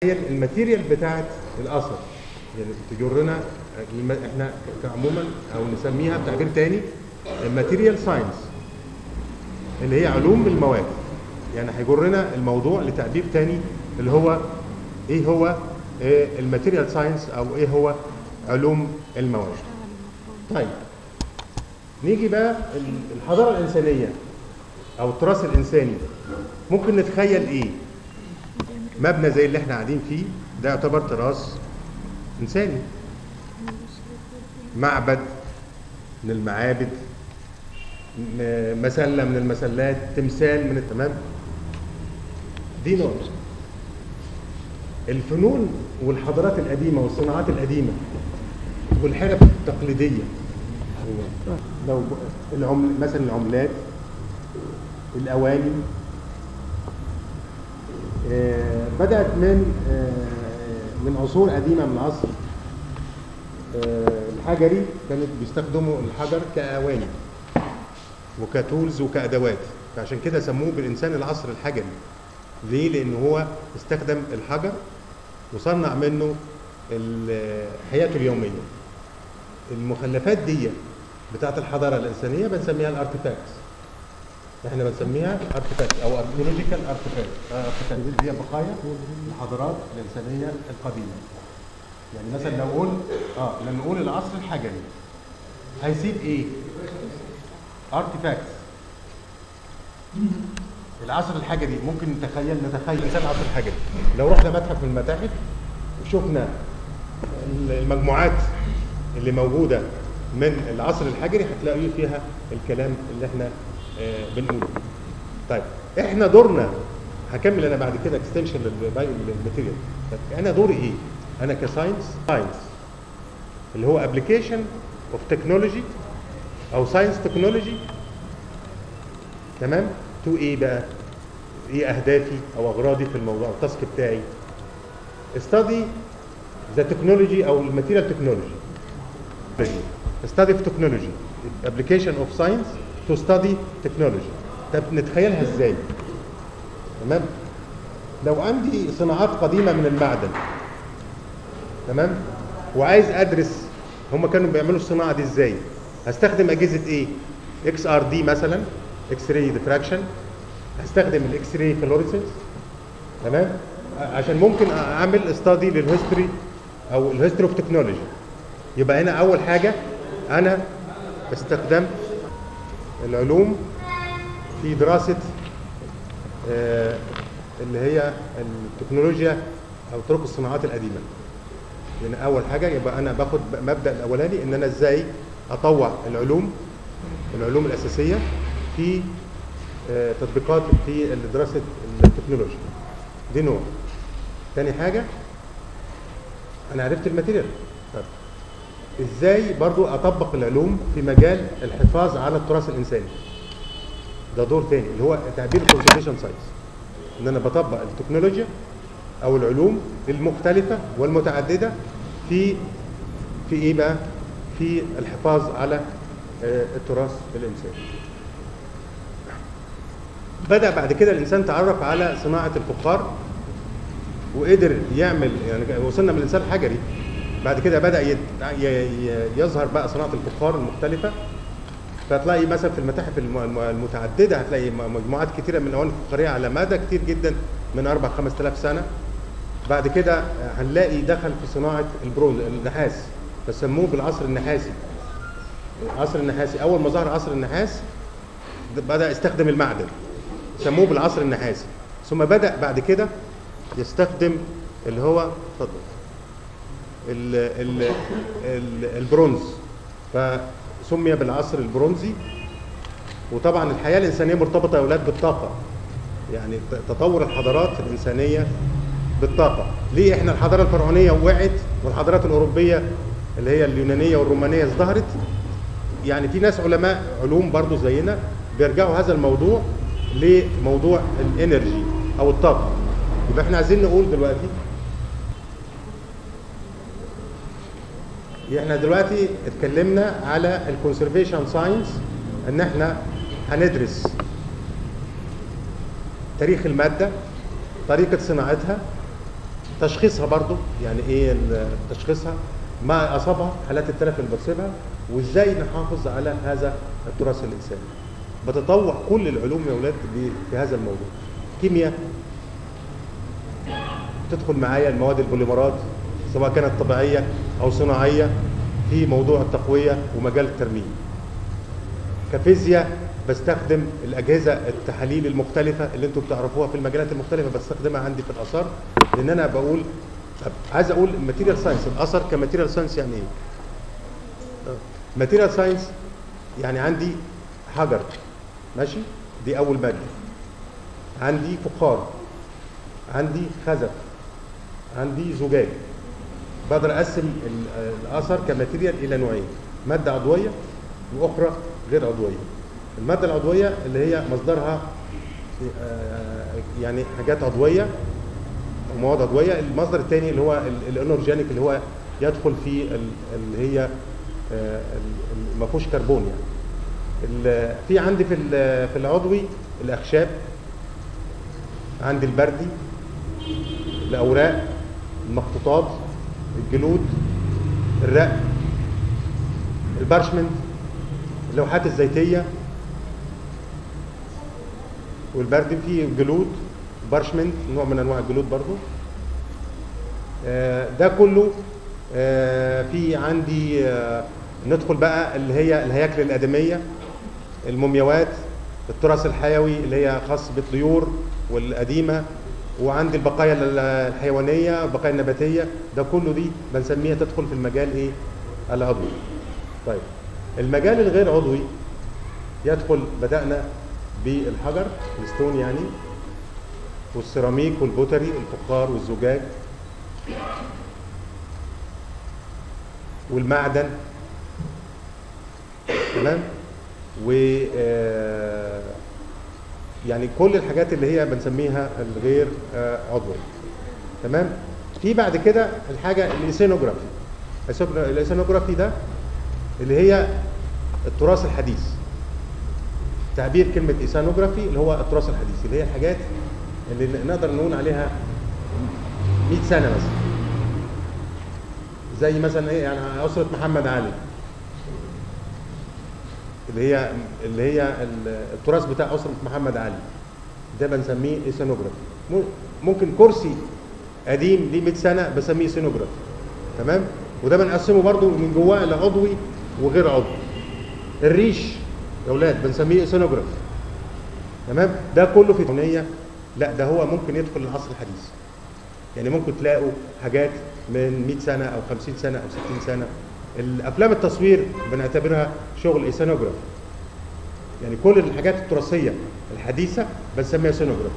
هي الماتيريال بتاعت الاثر يعني تجرنا الم- احنا عموما او نسميها بتعبير تاني الماتيريال ساينس اللي هي علوم المواد يعني هيجرنا الموضوع لتعبير تاني اللي هو ايه هو الماتيريال ساينس او ايه هو علوم المواد طيب نيجي بقى ال- الحضاره الانسانيه او التراث الانساني ممكن نتخيل ايه مبنى زي اللي احنا قاعدين فيه ده يعتبر تراث انساني معبد من المعابد م- مسله من المسلات تمثال من التمام دي نقطه الفنون والحضارات القديمه والصناعات القديمه والحرف التقليديه لو العمل مثلا العملات الاواني آه، بدات من آه، من عصور قديمه من العصر آه، الحجري كانت بيستخدموا الحجر كاواني وكتولز وكادوات فعشان كده سموه بالانسان العصر الحجري ليه لان هو استخدم الحجر وصنع منه ال- حياته اليوميه المخلفات دي بتاعت الحضاره الانسانيه بنسميها الارتفاكتس احنا بنسميها ارتفاكت او اركيولوجيكال ارتفاكت ارتفاكت هي بقايا الحضارات الانسانيه القديمه يعني مثلا لو قول اه لما نقول العصر الحجري هيسيب ايه ارتفاكتس العصر الحجري ممكن نتخيل نتخيل انسان العصر الحجري لو رحنا متحف من المتاحف وشفنا المجموعات اللي موجوده من العصر الحجري هتلاقوا فيها الكلام اللي احنا آه، بنقوله طيب احنا دورنا هكمل انا بعد كده اكستنشن للماتيريال طيب انا دوري ايه انا كساينس ساينس اللي هو ابلكيشن اوف تكنولوجي او ساينس تكنولوجي تمام تو ايه بقى ايه اهدافي او اغراضي في الموضوع التاسك بتاعي study the technology او الماتيريال تكنولوجي study of technology application of science to study technology طب نتخيلها ازاي تمام لو عندي صناعات قديمه من المعدن تمام وعايز ادرس هم كانوا بيعملوا الصناعه دي ازاي هستخدم اجهزه ايه اكس ار دي مثلا اكس راي ديفراكشن هستخدم الاكس راي فلوريسنس تمام عشان ممكن اعمل استادي للهيستوري او الهيستوري اوف تكنولوجي يبقى هنا اول حاجه انا استخدمت العلوم في دراسه آه، اللي هي التكنولوجيا او طرق الصناعات القديمه يعني اول حاجه يبقى انا باخد مبدا الاولاني ان انا ازاي اطوع العلوم العلوم الاساسيه في آه، تطبيقات في دراسه التكنولوجيا دي نوع تاني حاجه انا عرفت الماتيريال طب ازاي برضو اطبق العلوم في مجال الحفاظ على التراث الانساني ده دور تاني اللي هو تعبير الكونسرفيشن ساينس ان انا بطبق التكنولوجيا او العلوم المختلفه والمتعدده في في ايه بقى في الحفاظ على آه، التراث الانساني بدا بعد كده الانسان تعرف على صناعه الفخار وقدر يعمل يعني وصلنا من الانسان الحجري بعد كده بدا يت- ي- ي- يظهر بقى صناعه الفخار المختلفه فتلاقي مثلا في المتاحف الم- الم- المتعدده هتلاقي م- مجموعات كتيره من الاواني الفخاريه على مدى كتير جدا من 4 5000 سنه بعد كده هنلاقي دخل في صناعه البرونز النحاس فسموه بالعصر النحاسي العصر النحاسي اول ما ظهر عصر النحاس بدا يستخدم المعدن سموه بالعصر النحاسي ثم بدا بعد كده يستخدم اللي هو اتفضل ال ال ال البرونز فسمي بالعصر البرونزي وطبعا الحياه الانسانيه مرتبطه يا اولاد بالطاقه يعني ت- تطور الحضارات الانسانيه بالطاقه ليه احنا الحضاره الفرعونيه وقعت والحضارات الاوروبيه اللي هي اليونانيه والرومانيه ازدهرت يعني في ناس علماء علوم برضو زينا بيرجعوا هذا الموضوع لموضوع الانرجي او الطاقه يبقى احنا عايزين نقول دلوقتي احنا دلوقتي اتكلمنا على الكونسرفيشن ساينس ان احنا هندرس تاريخ الماده طريقه صناعتها تشخيصها برضو يعني ايه ال- تشخيصها ما اصابها حالات التلف اللي بتصيبها وازاي نحافظ على هذا التراث الانساني بتطوع كل العلوم يا اولاد ب- في هذا الموضوع كيمياء تدخل معايا المواد البوليمرات سواء كانت طبيعيه او صناعيه في موضوع التقويه ومجال الترميم كفيزياء بستخدم الاجهزه التحاليل المختلفه اللي انتم بتعرفوها في المجالات المختلفه بستخدمها عندي في الاثار لان انا بقول طب عايز اقول الماتيريال ساينس الاثر كماتيريال ساينس يعني ايه؟ ماتيريال ساينس يعني عندي حجر ماشي دي اول ماده عندي فخار عندي خزف عندي زجاج بقدر اقسم ال- الاثر كماتيريال الى نوعين ماده عضويه واخرى غير عضويه الماده العضويه اللي هي مصدرها آه، يعني حاجات عضويه او مواد عضويه المصدر الثاني اللي هو ال- الانورجانيك اللي هو يدخل في ال- اللي هي آه، ال- ال- ما فيهوش كربون يعني ال- في عندي في ال- في العضوي الاخشاب عندي البردي الاوراق المخطوطات الجلود الرق البارشمنت اللوحات الزيتيه والبردي فيه جلود بارشمنت نوع من انواع الجلود برضو آه، ده كله آه، في عندي آه، ندخل بقى اللي هي الهياكل الادميه المومياوات التراث الحيوي اللي هي خاص بالطيور والقديمه وعندي البقايا ال- الحيوانيه البقايا النباتيه ده كله دي بنسميها تدخل في المجال ايه العضوي طيب المجال الغير عضوي يدخل بدأنا بالحجر الستون يعني والسيراميك والبوتري الفخار والزجاج والمعدن تمام و آه، يعني كل الحاجات اللي هي بنسميها الغير آه، عضويه تمام في بعد كده الحاجه الايسينوجرافي الايسينوجرافي ده اللي هي التراث الحديث تعبير كلمه ايسانوجرافي اللي هو التراث الحديث اللي هي الحاجات اللي نقدر نقول عليها 100 سنه مثلا زي مثلا ايه يعني اسره محمد علي اللي هي اللي هي ال- التراث بتاع اسره محمد علي ده بنسميه ايسانوجرافي مم- ممكن كرسي قديم ليه 100 سنه بسميه ايسانوجرافي تمام وده بنقسمه برضو من جواه لعضوي وغير عضوي الريش يا اولاد بنسميه ايسانوجرافي تمام ده كله في تونية لا ده هو ممكن يدخل العصر الحديث يعني ممكن تلاقوا حاجات من 100 سنه او 50 سنه او 60 سنه الافلام التصوير بنعتبرها شغل ايسانوجراف يعني كل الحاجات التراثيه الحديثه بنسميها سينوجراف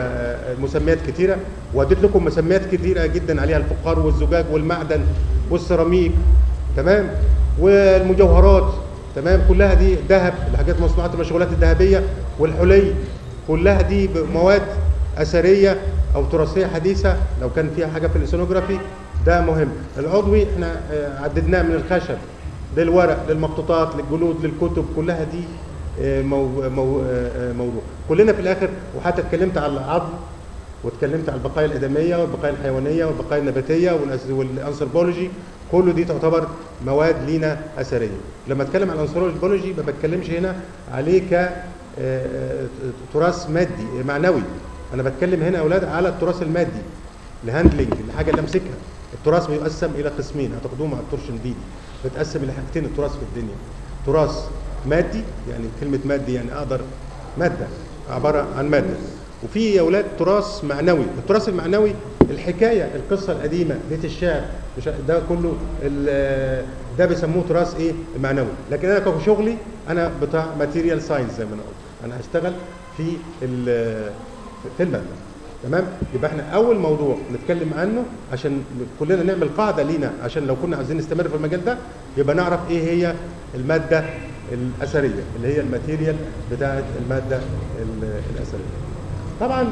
مسميات كتيره واديت لكم مسميات كتيره جدا عليها الفخار والزجاج والمعدن والسيراميك تمام والمجوهرات تمام كلها دي ذهب الحاجات مصنوعات المشغولات الذهبيه والحلي كلها دي مواد اثريه او تراثيه حديثه لو كان فيها حاجه في الايسونوجرافي ده مهم العضوي احنا آه، عددناه من الخشب للورق للمخطوطات للجلود للكتب كلها دي آه، مو مو آه، آه، موضوع كلنا في الاخر وحتى اتكلمت على العظم واتكلمت على البقايا الادميه والبقايا الحيوانيه والبقايا النباتيه والأس- والانثروبولوجي كله دي تعتبر مواد لينا اثريه لما اتكلم عن الانثروبولوجي ما بتكلمش هنا عليه ك آه، آه، تراث مادي معنوي انا بتكلم هنا يا اولاد على التراث المادي الهاندلنج الحاجه اللي امسكها التراث بيقسم الى قسمين هتاخدوهم على التورشن فيديو بتقسم الى حاجتين التراث في الدنيا تراث مادي يعني كلمه مادي يعني اقدر ماده عباره عن ماده وفي يا اولاد تراث معنوي التراث المعنوي الحكايه القصه القديمه بيت الشعر مش ده كله ال- ده بيسموه تراث ايه معنوي لكن انا كشغلي انا بتاع ماتيريال ساينس زي ما انا قلت انا هشتغل في ال- في الماده تمام يبقى احنا اول موضوع نتكلم عنه عشان كلنا نعمل قاعده لينا عشان لو كنا عايزين نستمر في المجال ده يبقى نعرف ايه هي الماده الاثريه اللي هي الماتيريال بتاعه الماده ال- الاثريه طبعا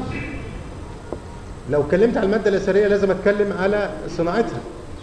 لو اتكلمت على الماده الاثريه لازم اتكلم على صناعتها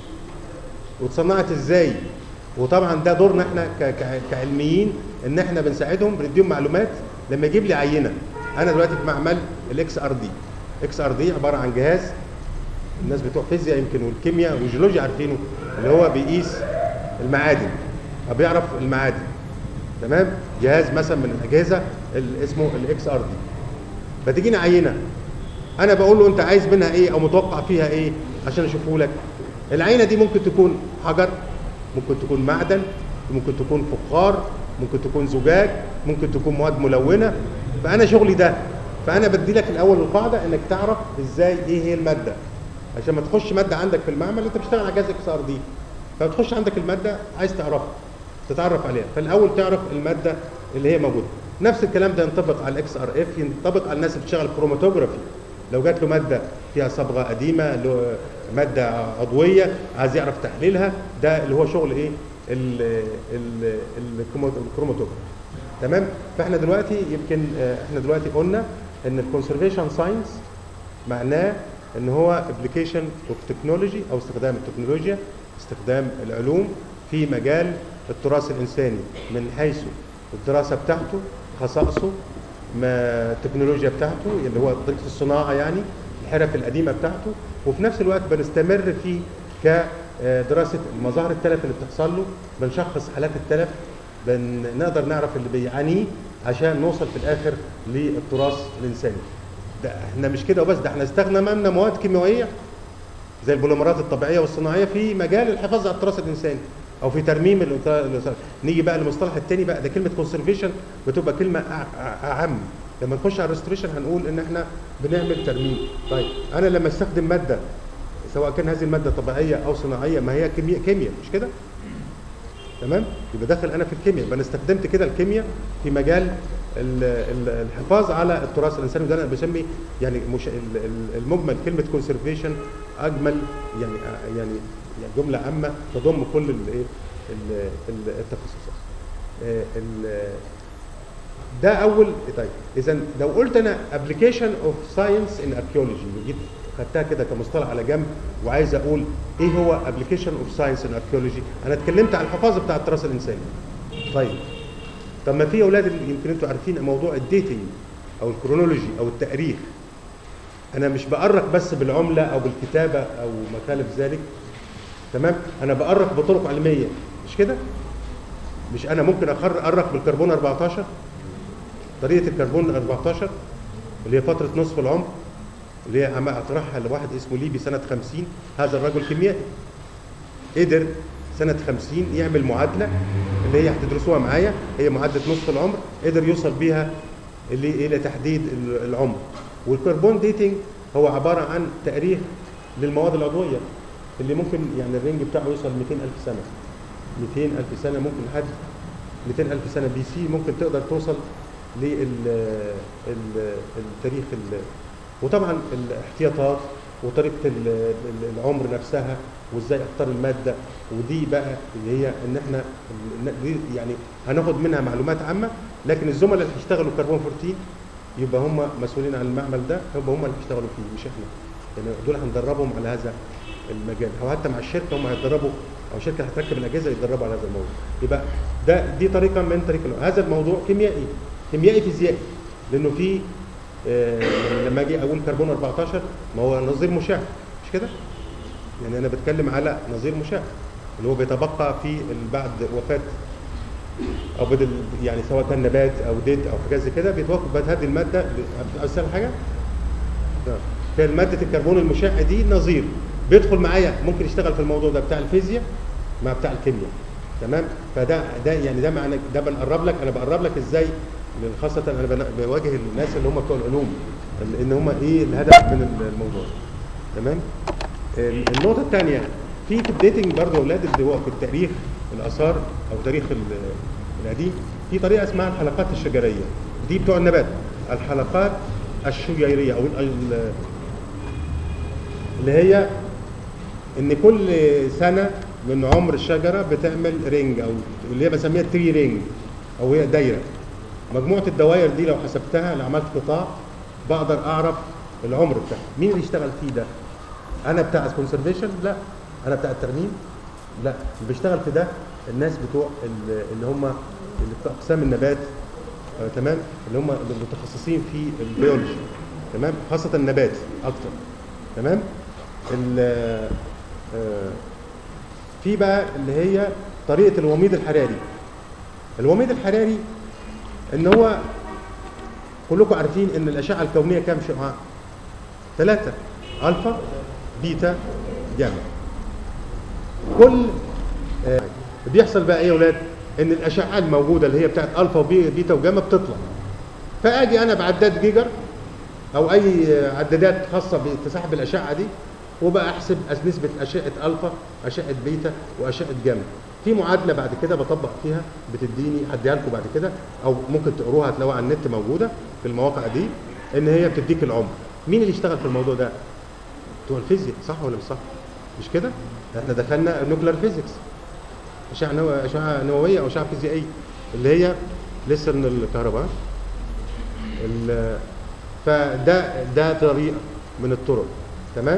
واتصنعت ازاي وطبعا ده دورنا احنا ك- ك- كعلميين ان احنا بنساعدهم بنديهم معلومات لما يجيب لي عينه انا دلوقتي في معمل الاكس ار دي اكس ار دي عباره عن جهاز الناس بتوع فيزياء يمكن والكيمياء والجيولوجيا عارفينه اللي هو بيقيس المعادن او بيعرف المعادن تمام جهاز مثلا من الاجهزه اللي اسمه الاكس ار دي بتجيني عينه انا بقول له انت عايز منها ايه او متوقع فيها ايه عشان اشوفه لك العينه دي ممكن تكون حجر ممكن تكون معدن ممكن تكون فخار ممكن تكون زجاج ممكن تكون مواد ملونه فانا شغلي ده فانا بدي لك الاول القاعده انك تعرف ازاي ايه هي الماده عشان ما تخش ماده عندك في المعمل انت بتشتغل على جهاز اكس ار دي فبتخش عندك الماده عايز تعرفها تتعرف عليها فالاول تعرف الماده اللي هي موجوده نفس الكلام ده ينطبق على الاكس ار اف ينطبق على الناس اللي بتشتغل كروماتوجرافي لو جات له ماده فيها صبغه قديمه له ماده عضويه عايز يعرف تحليلها ده اللي هو شغل ايه ال- ال- الكرومو- الكروماتوجرافي تمام فاحنا دلوقتي يمكن آه، احنا دلوقتي قلنا ان الكونسرفيشن ساينس معناه ان هو ابلكيشن اوف تكنولوجي او استخدام التكنولوجيا استخدام العلوم في مجال التراث الانساني من حيث الدراسه بتاعته خصائصه ما التكنولوجيا بتاعته اللي هو طريقه الصناعه يعني الحرف القديمه بتاعته وفي نفس الوقت بنستمر فيه كدراسه مظاهر التلف اللي بتحصل له بنشخص حالات التلف بنقدر نعرف اللي بيعانيه عشان نوصل في الاخر للتراث الانساني ده احنا مش كده وبس ده احنا استخدمنا مواد كيميائيه زي البوليمرات الطبيعيه والصناعيه في مجال الحفاظ على التراث الانساني او في ترميم الإنت- نيجي بقى للمصطلح الثاني بقى ده كلمه كونسرفيشن بتبقى كلمه أع- أع- اعم لما نخش على الريستوريشن هنقول ان احنا بنعمل ترميم طيب انا لما استخدم ماده سواء كان هذه الماده طبيعيه او صناعيه ما هي كيمياء كيمياء مش كده يبقى يبقى داخل انا في الكيمياء يبقى انا استخدمت كده الكيمياء في مجال ال- ال- الحفاظ على التراث الانساني وده انا بسمي يعني مش ال- ال- المجمل كلمه كونسرفيشن اجمل يعني يعني يعني جمله عامه تضم كل الايه ال- ال- التخصصات آه، ال- ده اول طيب اذا لو قلت انا ابلكيشن اوف ساينس ان اركيولوجي جيت خدتها كده كمصطلح على جنب وعايز اقول ايه هو ابلكيشن اوف ساينس ان اركيولوجي انا اتكلمت على الحفاظ بتاع التراث الانساني طيب طب ما في اولاد اللي يمكن انتوا عارفين موضوع الديتنج او الكرونولوجي او التاريخ انا مش بأرخ بس بالعمله او بالكتابه او ما خالف ذلك تمام انا بأرخ بطرق علميه مش كده مش انا ممكن أخر أرخ بالكربون 14 طريقه الكربون 14 اللي هي فتره نصف العمر اللي هي عم اطرحها لواحد اسمه ليبي سنه 50 هذا الرجل كيميائي قدر سنه 50 يعمل معادله اللي هي هتدرسوها معايا هي معادله نصف العمر قدر يوصل بيها اللي الى تحديد ال- العمر والكربون ديتنج هو عباره عن تاريخ للمواد العضويه اللي ممكن يعني الرينج بتاعه يوصل 200000 سنه 200000 سنه ممكن لحد 200000 سنه بي سي ممكن تقدر توصل للتاريخ وطبعا الاحتياطات وطريقه ال- ال- العمر نفسها وازاي اختار الماده ودي بقى اللي هي ان احنا ال- دي يعني هناخد منها معلومات عامه لكن الزملاء اللي هيشتغلوا كربون 14 يبقى هم مسؤولين عن المعمل ده يبقى هم اللي هيشتغلوا فيه مش احنا يعني دول هندربهم على هذا المجال او حتى مع الشركه هم هيتدربوا او شركه هتركب الاجهزه يتدربوا على هذا الموضوع يبقى ده دي طريقه من طريق العلوم. هذا الموضوع كيميائي كيميائي فيزيائي لانه في آه، يعني لما اجي اقول كربون 14 ما هو نظير مشع مش كده؟ يعني انا بتكلم على نظير مشع اللي هو بيتبقى في ال- بعد وفاه او بدل يعني سواء كان نبات او ديد او حاجات زي كده بيتوقف بعد هذه الماده عايز حاجه؟ نعم. فمادة الكربون المشع دي نظير بيدخل معايا ممكن يشتغل في الموضوع ده بتاع الفيزياء مع بتاع الكيمياء تمام فده ده يعني ده معنى ده بنقرب لك انا بقرب لك ازاي لأن خاصة انا بن- بواجه الناس اللي هم بتوع العلوم ان هم ايه الهدف من الموضوع تمام ال- النقطة الثانية في في الديتنج برضه يا اولاد اللي هو في التاريخ الاثار او تاريخ ال- القديم في طريقة اسمها الحلقات الشجرية دي بتوع النبات الحلقات الشجيرية او ال- ال- اللي هي ان كل سنه من عمر الشجره بتعمل رينج او اللي هي بسميها تري رينج او هي دايره مجموعه الدوائر دي لو حسبتها لو عملت قطاع بقدر اعرف العمر بتاعها مين اللي يشتغل فيه ده انا بتاع الكونسرفيشن لا انا بتاع الترميم لا اللي بيشتغل في ده الناس بتوع ال- اللي هم اللي بتوع اقسام النبات آه تمام اللي هم المتخصصين في البيولوجي تمام خاصه النبات اكتر تمام ال- آه، في بقى اللي هي طريقه الوميض الحراري الوميض الحراري ان هو كلكم عارفين ان الاشعه الكونيه كام شعاع ثلاثه الفا بيتا جاما كل آه، بيحصل بقى ايه يا اولاد ان الاشعه الموجوده اللي هي بتاعت الفا وبيتا وجاما بتطلع فاجي انا بعداد جيجر او اي عدادات خاصه بتسحب الاشعه دي وبقى احسب أس- نسبه اشعه الفا اشعه بيتا واشعه جاما في معادله بعد كده بطبق فيها بتديني هديها لكم بعد كده او ممكن تقروها هتلاقوها على النت موجوده في المواقع دي ان هي بتديك العمر مين اللي اشتغل في الموضوع ده بتوع الفيزياء صح ولا مش صح مش كده احنا دخلنا نوكلير فيزيكس اشعه نو... اشعه نوويه او اشعه فيزيائيه اللي هي لسه من الكهرباء ال... فده ده طريقه من الطرق تمام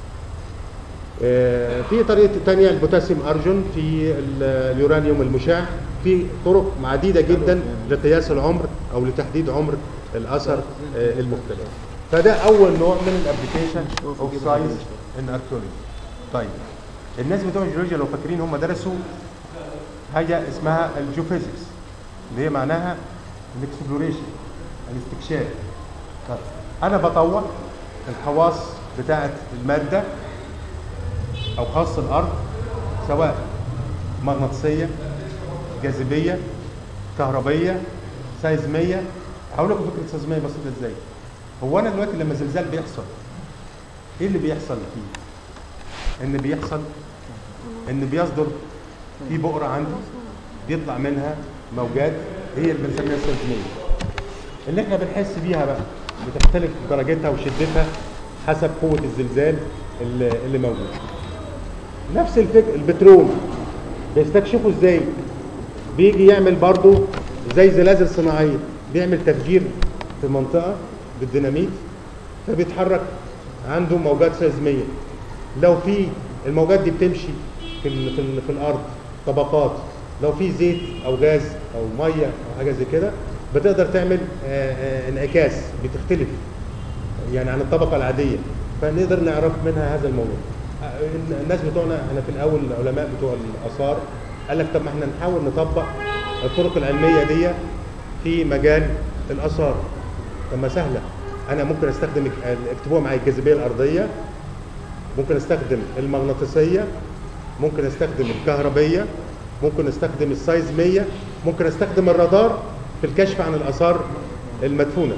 آه، في طريقه تانية البوتاسيوم ارجون في ال- اليورانيوم المشع في طرق عديده جدا لقياس العمر او لتحديد عمر الاثر آه، المختلف فده اول نوع من الابلكيشن اوف ساينس ان اركيولوجي طيب الناس بتوع الجيولوجيا لو فاكرين هم درسوا حاجه اسمها الجيوفيزيكس اللي هي معناها الاكسبلوريشن الاستكشاف طب انا بطور الخواص بتاعه الماده او خاص الارض سواء مغناطيسيه جاذبيه كهربيه سيزميه هقول لكم فكره سيزميه بسيطه ازاي هو انا دلوقتي لما زلزال بيحصل ايه اللي بيحصل فيه ان بيحصل ان بيصدر في بؤره عندي بيطلع منها موجات هي اللي بنسميها السيزميه اللي احنا بنحس بيها بقى بتختلف درجتها وشدتها حسب قوه الزلزال اللي, اللي موجود نفس الفكر البترول بيستكشفوا ازاي بيجي يعمل برضه زي زلازل صناعيه بيعمل تفجير في منطقه بالديناميت فبيتحرك عنده موجات سيزميه لو في الموجات دي بتمشي في ال في, ال في الارض طبقات لو في زيت او غاز او ميه او حاجه زي كده بتقدر تعمل آه، آه، انعكاس بتختلف يعني عن الطبقه العاديه فنقدر نعرف منها هذا الموضوع آه، الناس بتوعنا احنا في الاول العلماء بتوع الاثار قال لك طب ما احنا نحاول نطبق الطرق العلميه دي في مجال الاثار طب ما سهله انا ممكن استخدم اكتبوها معايا الجاذبيه الارضيه ممكن استخدم المغناطيسيه ممكن استخدم الكهربيه ممكن استخدم السايزميه ممكن استخدم الرادار في الكشف عن الاثار المدفونه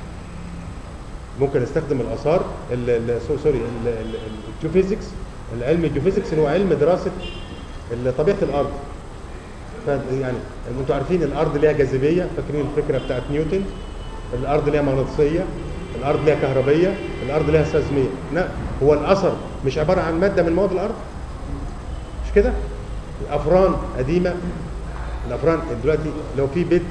ممكن استخدم الاثار ال- ال- سو- سوري ال- ال- ال- الجيوفيزيكس العلم الجيوفيزيكس اللي هو علم دراسه ال- طبيعه الارض ف- يعني انتوا عارفين الارض ليها جاذبيه فاكرين الفكره بتاعت نيوتن الارض ليها مغناطيسيه الارض ليها كهربيه الارض ليها سيزميه لا هو الاثر مش عباره عن ماده من مواد الارض مش كده الافران قديمه الافران دلوقتي لو في بيت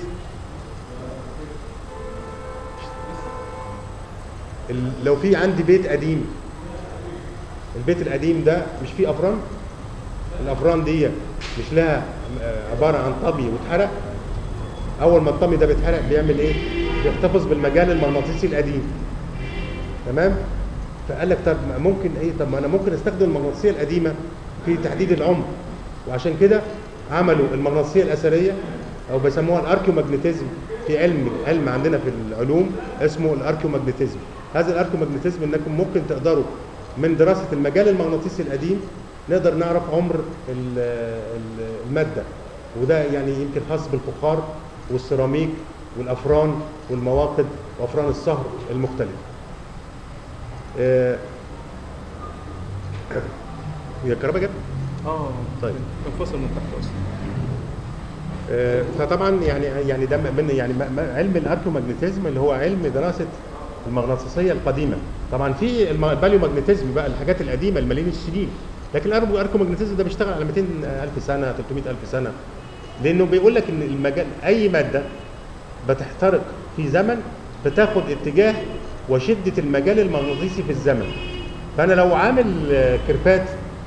ال- لو في عندي بيت قديم البيت القديم ده مش فيه افران الافران دي مش لها آه، عباره عن طبي واتحرق اول ما الطمي ده بيتحرق بيعمل ايه بيحتفظ بالمجال المغناطيسي القديم تمام فقال لك طب ما ممكن ايه طب ما انا ممكن استخدم المغناطيسيه القديمه في تحديد العمر وعشان كده عملوا المغناطيسيه الاثريه او بيسموها الاركيومagnetism في علم علم عندنا في العلوم اسمه الاركيومagnetism هذا الاركيومagnetism انكم ممكن تقدروا من دراسه المجال المغناطيسي القديم نقدر نعرف عمر ال- ال- الماده وده يعني يمكن خاص بالفخار والسيراميك والافران والمواقد وافران الصهر المختلفه. آه، هي الكهرباء جت؟ اه طيب. انفصل من تحت اصلا آه، فطبعا يعني يعني ده من يعني ما- ما- علم الاركيومagnetism اللي هو علم دراسه المغناطيسيه القديمه طبعا في الم- الباليومagnetism بقى الحاجات القديمه الملايين السنين لكن الاركيومagnetism ده بيشتغل على 200 الف سنه 300 الف سنه لانه بيقول لك ان المجال اي ماده بتحترق في زمن بتاخد اتجاه وشده المجال المغناطيسي في الزمن فانا لو عامل آه، كيرفات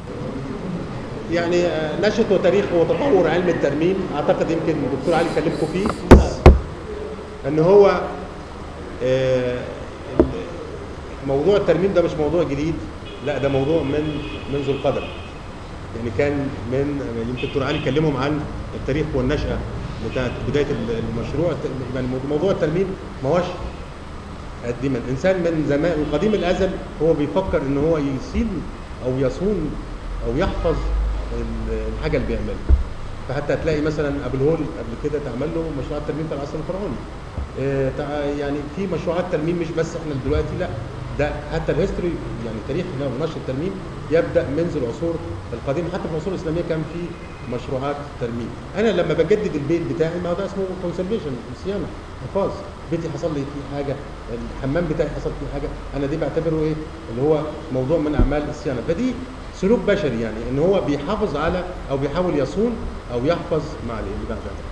يعني آه، نشط وتاريخ وتطور علم الترميم اعتقد يمكن الدكتور علي كلمكم فيه ان هو آه، موضوع الترميم ده مش موضوع جديد لا ده موضوع من منذ القدم يعني كان من يمكن دكتور علي كلمهم عن التاريخ والنشأة بتاعت بداية المشروع يعني موضوع التلميذ ما هوش قديما الانسان من زمان من قديم الازل هو بيفكر ان هو يصين او يصون او يحفظ ال- الحاجه اللي بيعملها فحتى هتلاقي مثلا ابو الهول قبل كده تعمل له مشروعات ترميم بتاع العصر الفرعوني آه، تع- يعني في مشروعات ترميم مش بس احنا دلوقتي لا ده حتى الهيستوري يعني تاريخ نشر الترميم يبدا منذ العصور القديمه حتى في العصور الاسلاميه كان في مشروعات ترميم انا لما بجدد البيت بتاعي ما هو ده اسمه كونسرفيشن صيانه حفاظ بيتي حصل لي فيه حاجه الحمام بتاعي حصل فيه حاجه انا دي بعتبره ايه اللي هو موضوع من اعمال الصيانه فدي سلوك بشري يعني ان هو بيحافظ على او بيحاول يصون او يحفظ ما عليه اللي بعد ذلك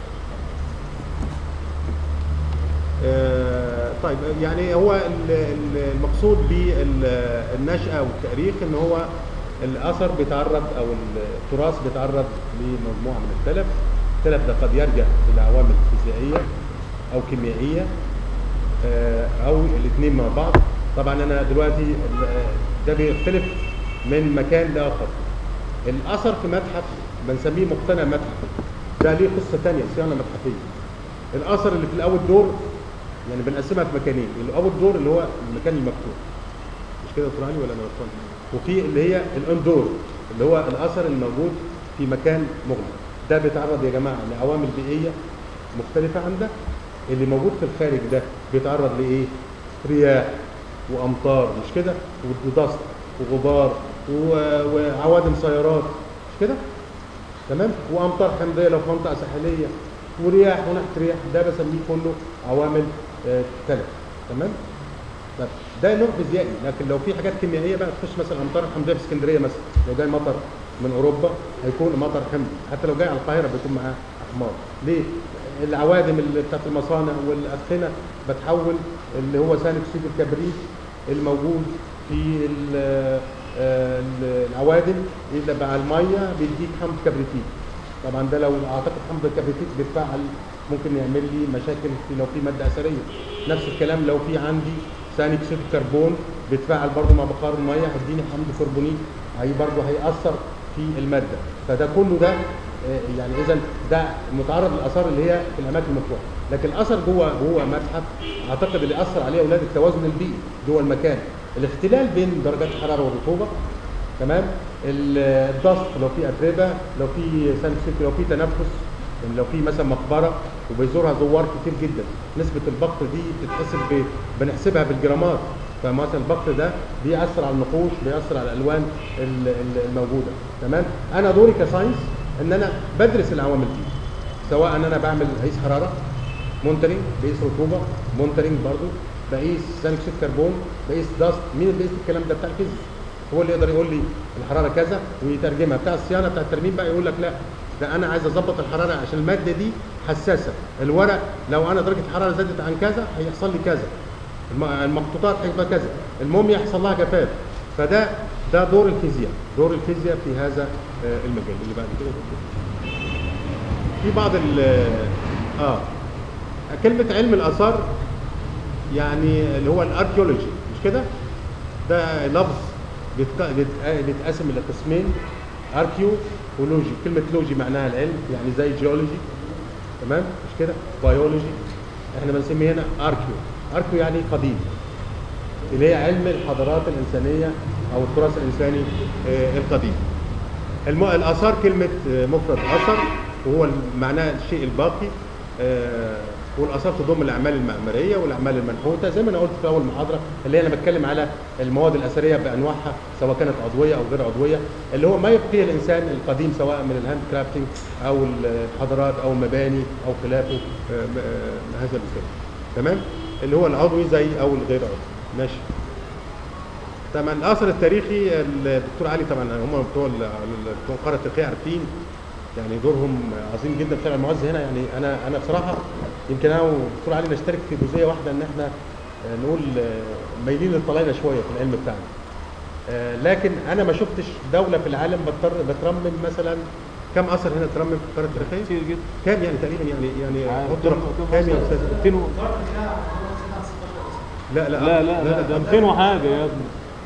آه، طيب يعني هو ال- ال- المقصود بالنشأة والتاريخ ان هو الاثر بيتعرض او التراث بيتعرض لمجموعه من التلف التلف ده قد يرجع الى عوامل فيزيائيه او كيميائيه آه، او الاثنين مع بعض طبعا انا دلوقتي ال- ده بيختلف من مكان لاخر الاثر في متحف بنسميه مقتنع متحف ده ليه قصه ثانيه صيانه متحفيه الاثر اللي في الاول دور يعني بنقسمها في مكانين الاول دور اللي هو المكان المفتوح مش كده يا دكتور علي ولا انا غلطان وفي اللي هي الاندور اللي هو الاثر الموجود في مكان مغلق ده بيتعرض يا جماعه لعوامل بيئيه مختلفه عن ده اللي موجود في الخارج ده بيتعرض لايه رياح وامطار مش كده ودست وغبار و- وعوادم سيارات مش كده تمام وامطار حمضيه لو في منطقه ساحليه ورياح ونحت رياح ده بسميه كله عوامل آه، تلف تمام طب ده نوع فيزيائي لكن لو في حاجات كيميائيه بقى تخش مثلا امطار حمضيه في اسكندريه مثلا لو جاي مطر من اوروبا هيكون مطر حمضي حتى لو جاي على القاهره بيكون معاه احمار ليه العوادم اللي بتاعت المصانع والادخنه بتحول اللي هو ثاني اكسيد الكبريت الموجود في ال- آه، العوادم اللي مع الميه بيديك حمض كبريتيك طبعا ده لو اعتقد حمض الكبريتيك بيتفاعل ممكن يعمل لي مشاكل في لو في ماده اثريه نفس الكلام لو في عندي ثاني اكسيد الكربون بيتفاعل برضه مع بخار الميه هيديني حمض كربونيك هي برضه هيأثر في الماده فده كله ده آه، يعني اذا ده متعرض للاثار اللي هي في الاماكن المفتوحه لكن الاثر جوه جوه متحف اعتقد اللي اثر عليه اولاد التوازن البيئي جوه المكان الاختلال بين درجات الحراره والرطوبه تمام ال- الضغط لو في اتربه لو في سنسيك لو في تنفس يعني لو في مثلا مقبره وبيزورها زوار كتير جدا نسبه البقر دي بتتحسب ب... بنحسبها بالجرامات فمثلا البقر ده بيأثر على النقوش بيأثر على الالوان ال- ال- الموجوده تمام انا دوري كساينس ان انا بدرس العوامل دي سواء ان انا بعمل قيس حراره مونترنج بقيس رطوبه مونترنج برضو بقيس ثاني اكسيد كربون بقيس داست مين اللي بيقيس الكلام ده بتاع الفيزياء هو اللي يقدر يقول لي الحراره كذا ويترجمها بتاع الصيانه بتاع الترميم بقى يقول لك لا ده انا عايز اظبط الحراره عشان الماده دي حساسه الورق لو انا درجه الحراره زادت عن كذا هيحصل لي كذا الم- المخطوطات هيبقى كذا الموميا يحصل لها جفاف فده ده دور الفيزياء دور الفيزياء في هذا آه، المجال اللي بعد كده في بعض ال اه كلمة علم الآثار يعني اللي هو الاركيولوجي مش كده؟ ده لفظ بيتق- بيتق- بيتقسم إلى قسمين اركيو ولوجي كلمة لوجي معناها العلم يعني زي جيولوجي تمام مش كده؟ بيولوجي احنا بنسميه هنا اركيو اركيو يعني قديم اللي هي علم الحضارات الإنسانية أو التراث الإنساني آه، القديم الم... الآثار كلمة آه، مفرد أثر وهو معناه الشيء الباقي آه، والآثار تضم الأعمال المعمارية والأعمال المنحوتة زي ما أنا قلت في أول محاضرة اللي أنا بتكلم على المواد الأثرية بأنواعها سواء كانت عضوية أو غير عضوية اللي هو ما يبقيه الإنسان القديم سواء من الهاند كرافتنج أو الحضارات أو المباني أو خلافه آه، آه، هذا المثال تمام اللي هو العضوي زي أو الغير عضوي ماشي طبعا الاثر التاريخي الدكتور علي طبعا هم بتوع ال- بتوع القاره التاريخيه عارفين يعني دورهم عظيم جدا في شارع المعز هنا يعني انا انا بصراحه يمكن انا والدكتور علي نشترك في جزئيه واحده ان احنا آه، نقول آه، مايلين للطلاينه شويه في العلم بتاعنا آه، لكن انا ما شفتش دوله في العالم بتر بترمم مثلا كم اثر هنا ترمم في القاره التاريخيه؟ كتير جدا كام يعني تقريبا يعني يعني حط رقم كام يا استاذ؟ 200 لا لا لا لا لا ده 200 وحاجه يا ابني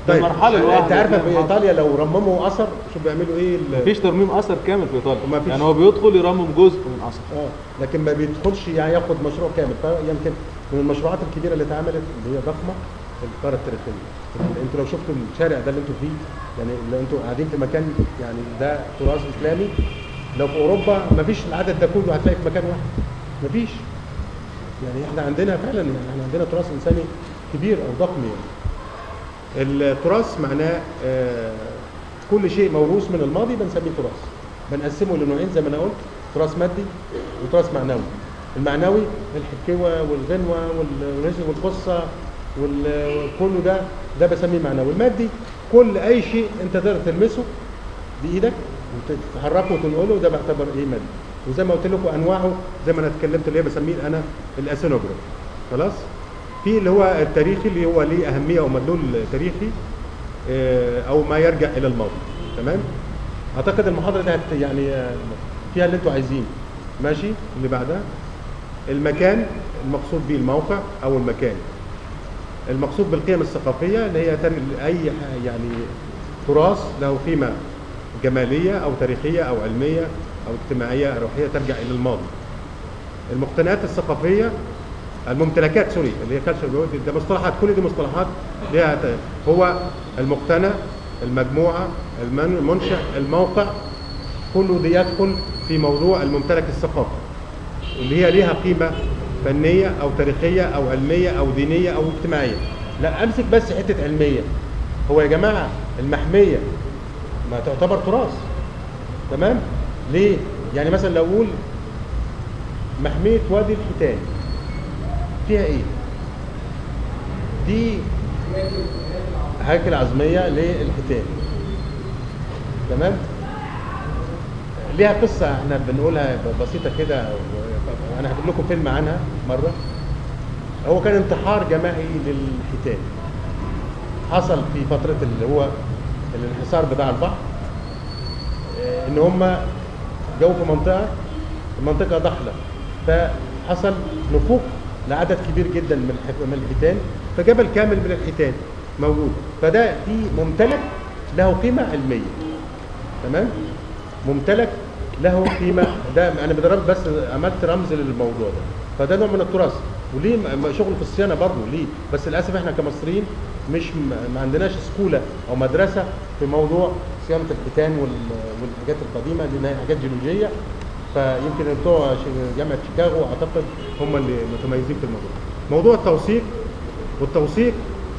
طيب مرحلة لوحده، انت عارف كده في مرحلة. ايطاليا لو رمموا اثر شوف بيعملوا ايه ال- مفيش ترميم اثر كامل في ايطاليا ومفيش- يعني هو بيدخل يرمم جزء من اثر اه لكن ما بيدخلش يعني ياخد مشروع كامل فيمكن من المشروعات الكبيره اللي اتعملت اللي هي ضخمه في القاره التاريخيه يعني انتوا لو شفتوا الشارع ده اللي انتوا فيه يعني لو انتوا قاعدين في مكان يعني ده تراث اسلامي لو في اوروبا ما فيش العدد ده كله هتلاقي في مكان واحد ما فيش يعني احنا عندنا فعلا يعني احنا عندنا تراث انساني كبير او ضخم يعني التراث معناه آه، كل شيء موروث من الماضي بنسميه تراث بنقسمه لنوعين زي ما انا قلت تراث مادي وتراث معنوي المعنوي الحكاوة والغنوة وال- والهزل والقصة وال- وكله ده ده بسميه معنوي المادي كل اي شيء انت تقدر تلمسه بايدك وتتحركه وتنقله ده بعتبر ايه مادي وزي ما قلت لكم انواعه زي ما انا اتكلمت اللي هي بسميه انا الاسينوجراف خلاص في اللي هو التاريخي اللي هو ليه اهميه او مدلول تاريخي آه، او ما يرجع الى الماضي تمام اعتقد المحاضره دي هت- يعني آه، فيها اللي انتوا عايزينه ماشي اللي بعدها المكان المقصود به الموقع او المكان المقصود بالقيم الثقافيه اللي هي تن- اي ح- يعني تراث له قيمه جماليه او تاريخيه او علميه او اجتماعيه روحيه ترجع الى الماضي المقتنيات الثقافيه الممتلكات سوري اللي هي كالتشر ده مصطلحات كل دي مصطلحات ليها ت- هو المقتنى المجموعه المن- المنشا الموقع كله دي يدخل في موضوع الممتلك الثقافي اللي هي ليها قيمه فنيه او تاريخيه او علميه او دينيه او اجتماعيه لا امسك بس حته علميه هو يا جماعه المحميه ما تعتبر تراث تمام ليه يعني مثلا لو اقول محميه وادي الحيتان فيها ايه دي هيكل عظميه للحيتان تمام ليها قصه احنا بنقولها ب- بسيطه كده و- انا هجيب لكم فيلم عنها مره هو كان انتحار جماعي للحيتان حصل في فتره اللي هو الانحسار بتاع البحر آه، ان هم جو في منطقه المنطقه ضحله فحصل نفوق لعدد كبير جدا من الح- من الحيتان فجبل كامل من الحيتان موجود فده دي ممتلك له قيمه علميه تمام ممتلك له قيمه ده انا بضرب بس عملت رمز للموضوع ده فده نوع من التراث وليه م- م- شغل في الصيانه برضه ليه بس للاسف احنا كمصريين مش م- ما عندناش سكوله او مدرسه في موضوع صيانه الحيتان وال- والحاجات القديمه لان هي حاجات جيولوجيه فيمكن بتوع ش- جامعه شيكاغو اعتقد هم اللي متميزين في الموضوع موضوع التوثيق والتوثيق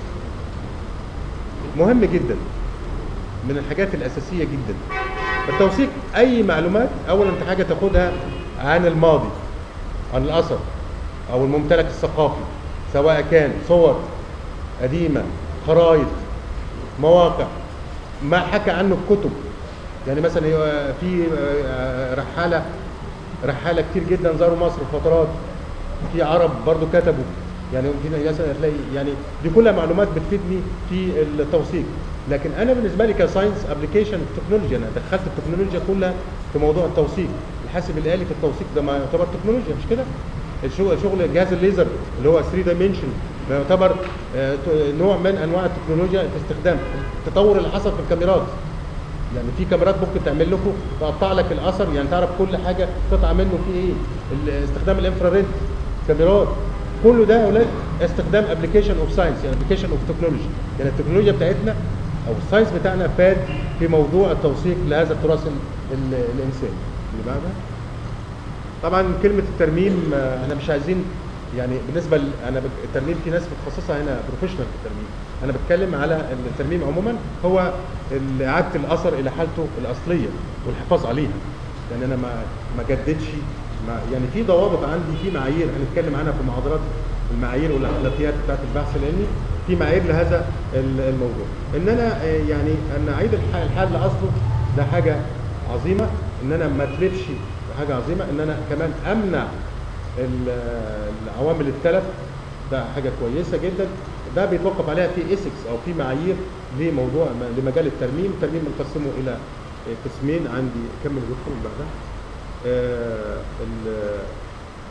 مهم جدا من الحاجات الاساسيه جدا التوثيق اي معلومات اولا انت حاجه تاخدها عن الماضي عن الاثر او الممتلك الثقافي سواء كان صور قديمه خرائط مواقع ما حكى عنه الكتب يعني مثلا هي في آه، رحاله رحاله كتير جدا زاروا مصر في فترات في عرب برضو كتبوا يعني في مثلا هتلاقي يعني دي كلها معلومات بتفيدني في التوثيق لكن انا بالنسبه لي كساينس ابلكيشن تكنولوجيا انا دخلت التكنولوجيا كلها في موضوع التوثيق الحاسب الالي في التوثيق ده ما يعتبر تكنولوجيا مش كده الشغل شغل جهاز الليزر اللي هو 3 دايمنشن ده يعتبر آه، ت- نوع من انواع التكنولوجيا في استخدام التطور اللي حصل في الكاميرات يعني في كاميرات ممكن تعمل لكم تقطع لك الاثر يعني تعرف كل حاجه قطعه منه في ايه ال- استخدام الانفراريد كاميرات كله ده يا اولاد استخدام ابلكيشن اوف ساينس يعني ابلكيشن اوف تكنولوجي يعني التكنولوجيا بتاعتنا او الساينس بتاعنا فاد في موضوع التوثيق لهذا التراث ال- ال- الانساني اللي بعدها طبعا كلمه الترميم آه، احنا مش عايزين يعني بالنسبه ل... انا بك... الترميم في ناس متخصصه هنا بروفيشنال في الترميم انا بتكلم على الترميم عموما هو ال- اعاده الاثر الى حالته الاصليه والحفاظ عليها يعني انا ما ما جددش ما يعني في ضوابط عندي في معايير هنتكلم عنها في محاضرات المعايير والاخلاقيات بتاعت البحث العلمي في معايير لهذا ال- الموضوع ان انا آه، يعني ان اعيد الح- الحال لاصله ده حاجه عظيمه ان انا ما اتلفش حاجه عظيمه ان انا كمان امنع ال- العوامل التلف ده حاجه كويسه جدا ده بيتوقف عليها في اسكس او في معايير لموضوع لمجال الترميم الترميم بنقسمه الى قسمين عندي كمل الدكتور اللي بعدها آه، ال-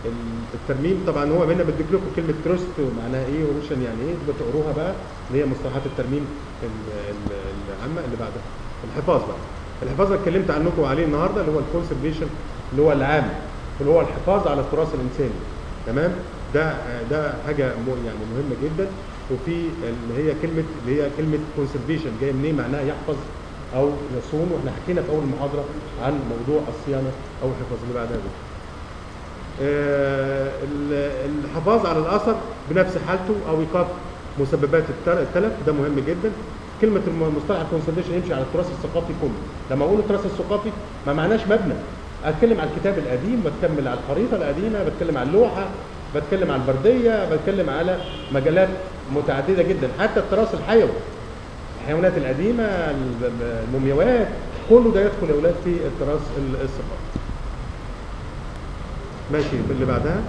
ال- الترميم طبعا هو هنا بديك لكم كلمه تروست معناها ايه وروشن يعني ايه تبقى تقروها بقى اللي هي مصطلحات الترميم ال- ال- العامه اللي بعدها الحفاظ بقى الحفاظ اللي اتكلمت عنكم عليه النهارده اللي هو الكونسرفيشن اللي هو العام اللي هو الحفاظ على التراث الانساني تمام ده ده حاجه م- يعني مهمه جدا وفي اللي هي كلمه اللي هي كلمه كونسرفيشن جايه منين معناها يحفظ او يصون واحنا حكينا في اول محاضره عن موضوع الصيانه او الحفاظ اللي بعدها دي. آه، ال- الحفاظ على الاثر بنفس حالته او ايقاف مسببات التل- التلف ده مهم جدا كلمه الم- مصطلح الكونسرفيشن يمشي على التراث الثقافي كله لما اقول التراث الثقافي ما معناش مبنى اتكلم على الكتاب القديم بتكمل على الخريطه القديمه بتكلم على اللوحه بتكلم على البرديه بتكلم على مجالات متعدده جدا حتى التراث الحيوي الحيوانات القديمه ال- المومياوات كله ده يدخل يا اولاد في التراث ال- الثقافي ماشي اللي بعدها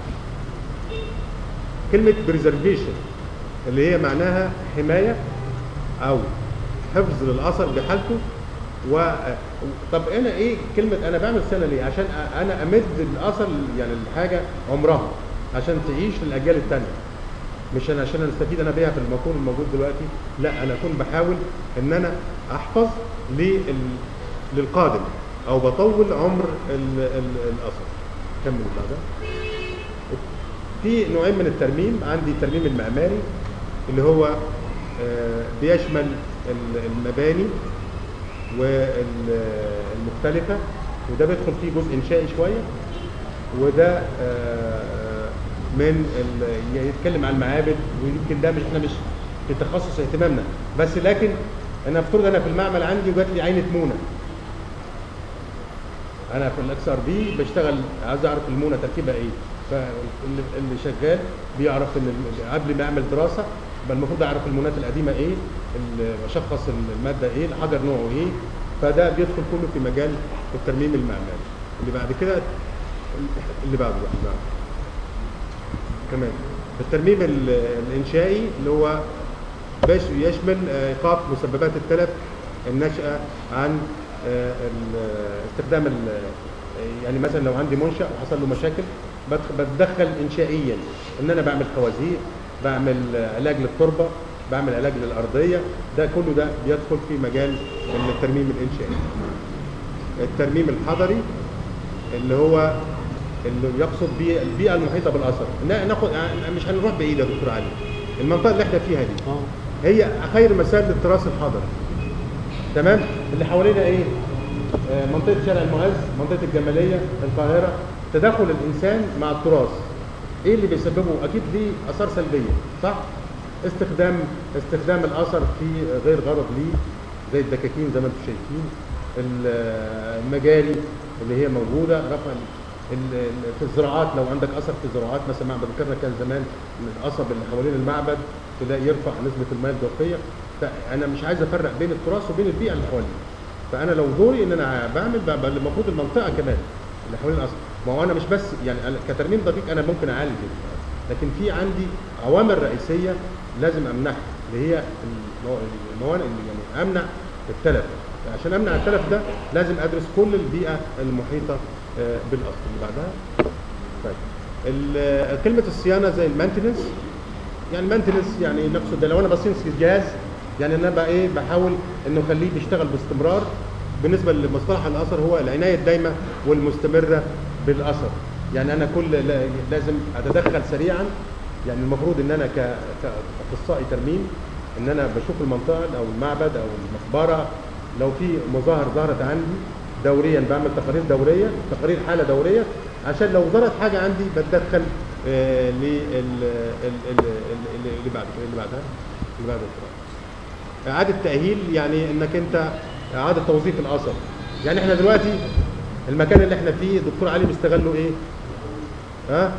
كلمة preservation اللي هي معناها حماية أو حفظ للأثر بحالته و طب أنا إيه كلمة أنا بعمل سنة ليه؟ عشان أ- أنا أمد الأثر يعني الحاجة عمرها عشان تعيش للأجيال التانية مش أنا عشان أستفيد أنا بيها في المكون الموجود دلوقتي لا أنا أكون بحاول إن أنا أحفظ لل... للقادم أو بطول عمر ال... ال... الأثر كمل بعدها في نوعين من الترميم عندي الترميم المعماري اللي هو آه، بيشمل ال- المباني والمختلفة وده بيدخل فيه جزء إنشائي شوية وده آه، من ال- يعني يتكلم عن المعابد ويمكن ده مش احنا مش في تخصص اهتمامنا بس لكن انا افترض انا في المعمل عندي وجات لي عينة مونة انا في الاكس ار بي بشتغل عايز اعرف المونه تركيبها ايه فاللي اللي شغال بيعرف ان ال- قبل ما يعمل دراسه يبقى المفروض اعرف المونات القديمه ايه ال- اشخص الماده ايه الحجر نوعه ايه فده بيدخل كله في مجال الترميم المعماري اللي بعد كده اللي بعده بقى اللي بعده. كمان الترميم ال- الانشائي اللي هو باش يشمل آه، ايقاف مسببات التلف الناشئه عن آه، ال- استخدام ال- يعني مثلا لو عندي منشا وحصل له مشاكل بدخ- بتدخل انشائيا ان انا بعمل خوازيق بعمل آه، علاج للتربه بعمل علاج للارضيه ده كله ده بيدخل في مجال الترميم الانشائي الترميم الحضري اللي هو اللي يقصد بيه البيئه المحيطه بالاثر نا- ناخد يعني مش هنروح بعيد يا دكتور علي المنطقه اللي احنا فيها دي اه هي خير مثال للتراث الحضري تمام اللي حوالينا ايه آه، منطقه شارع المعز منطقه الجماليه القاهره تدخل الانسان مع التراث ايه اللي بيسببه اكيد ليه اثار سلبيه صح استخدام استخدام الاثر في غير غرض ليه زي الدكاكين زي ما انتم شايفين ال- المجاري اللي هي موجوده رفع ال- ال- في الزراعات لو عندك اثر في الزراعات مثلا معبد الكرنك كان زمان من القصب اللي حوالين المعبد تلاقي يرفع نسبه المياه الجوفيه فانا مش عايز افرق بين التراث وبين البيئه اللي حواليه فانا لو دوري ان انا بعمل بقى بقى المفروض المنطقه كمان اللي حوالين الاثر ما هو انا مش بس يعني أنا كترميم دقيق انا ممكن اعالج لكن في عندي عوامل رئيسيه لازم امنعها اللي هي المو- الموانئ اللي يعني امنع التلف عشان امنع التلف ده لازم ادرس كل البيئه المحيطه آه، بالاصل اللي بعدها طيب ال- كلمه الصيانه زي المانتنس يعني المانتنس يعني نقصد ده لو انا بصين الجهاز يعني انا بقى ايه بحاول انه اخليه بيشتغل باستمرار بالنسبه لمصطلح الاثر هو العنايه الدايمه والمستمره بالاثر يعني انا كل لا- لازم اتدخل سريعا يعني المفروض ان انا ك- كاخصائي ترميم ان انا بشوف المنطقه او المعبد او المقبره لو في مظاهر ظهرت عندي دوريا بعمل تقارير دوريه تقارير حاله دوريه عشان لو ظهرت حاجه عندي بتدخل آه، لل ال- ال- ال- ال- اللي بعد اللي بعدها اللي بعد القراءة. اعاده تاهيل يعني انك انت اعاده توظيف الاثر يعني احنا دلوقتي المكان اللي احنا فيه الدكتور علي مستغله ايه ها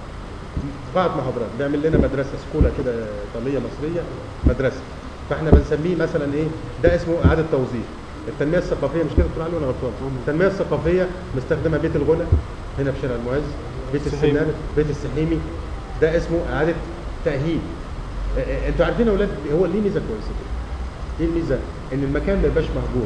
قاعة محاضرات بيعمل لنا مدرسة سكولة كده إيطالية مصرية مدرسة فاحنا بنسميه مثلا ايه ده اسمه إعادة توظيف التنمية الثقافية مش كده دكتور علي ولا غلطان؟ التنمية الثقافية مستخدمة بيت الغنى هنا في شارع المعز بيت السحيمي. السنان بيت السحيمي ده اسمه إعادة تأهيل اه، اه، انتوا عارفين يا اولاد هو ليه ميزة كويسة كده ايه الميزة؟ ان المكان ما يبقاش مهجور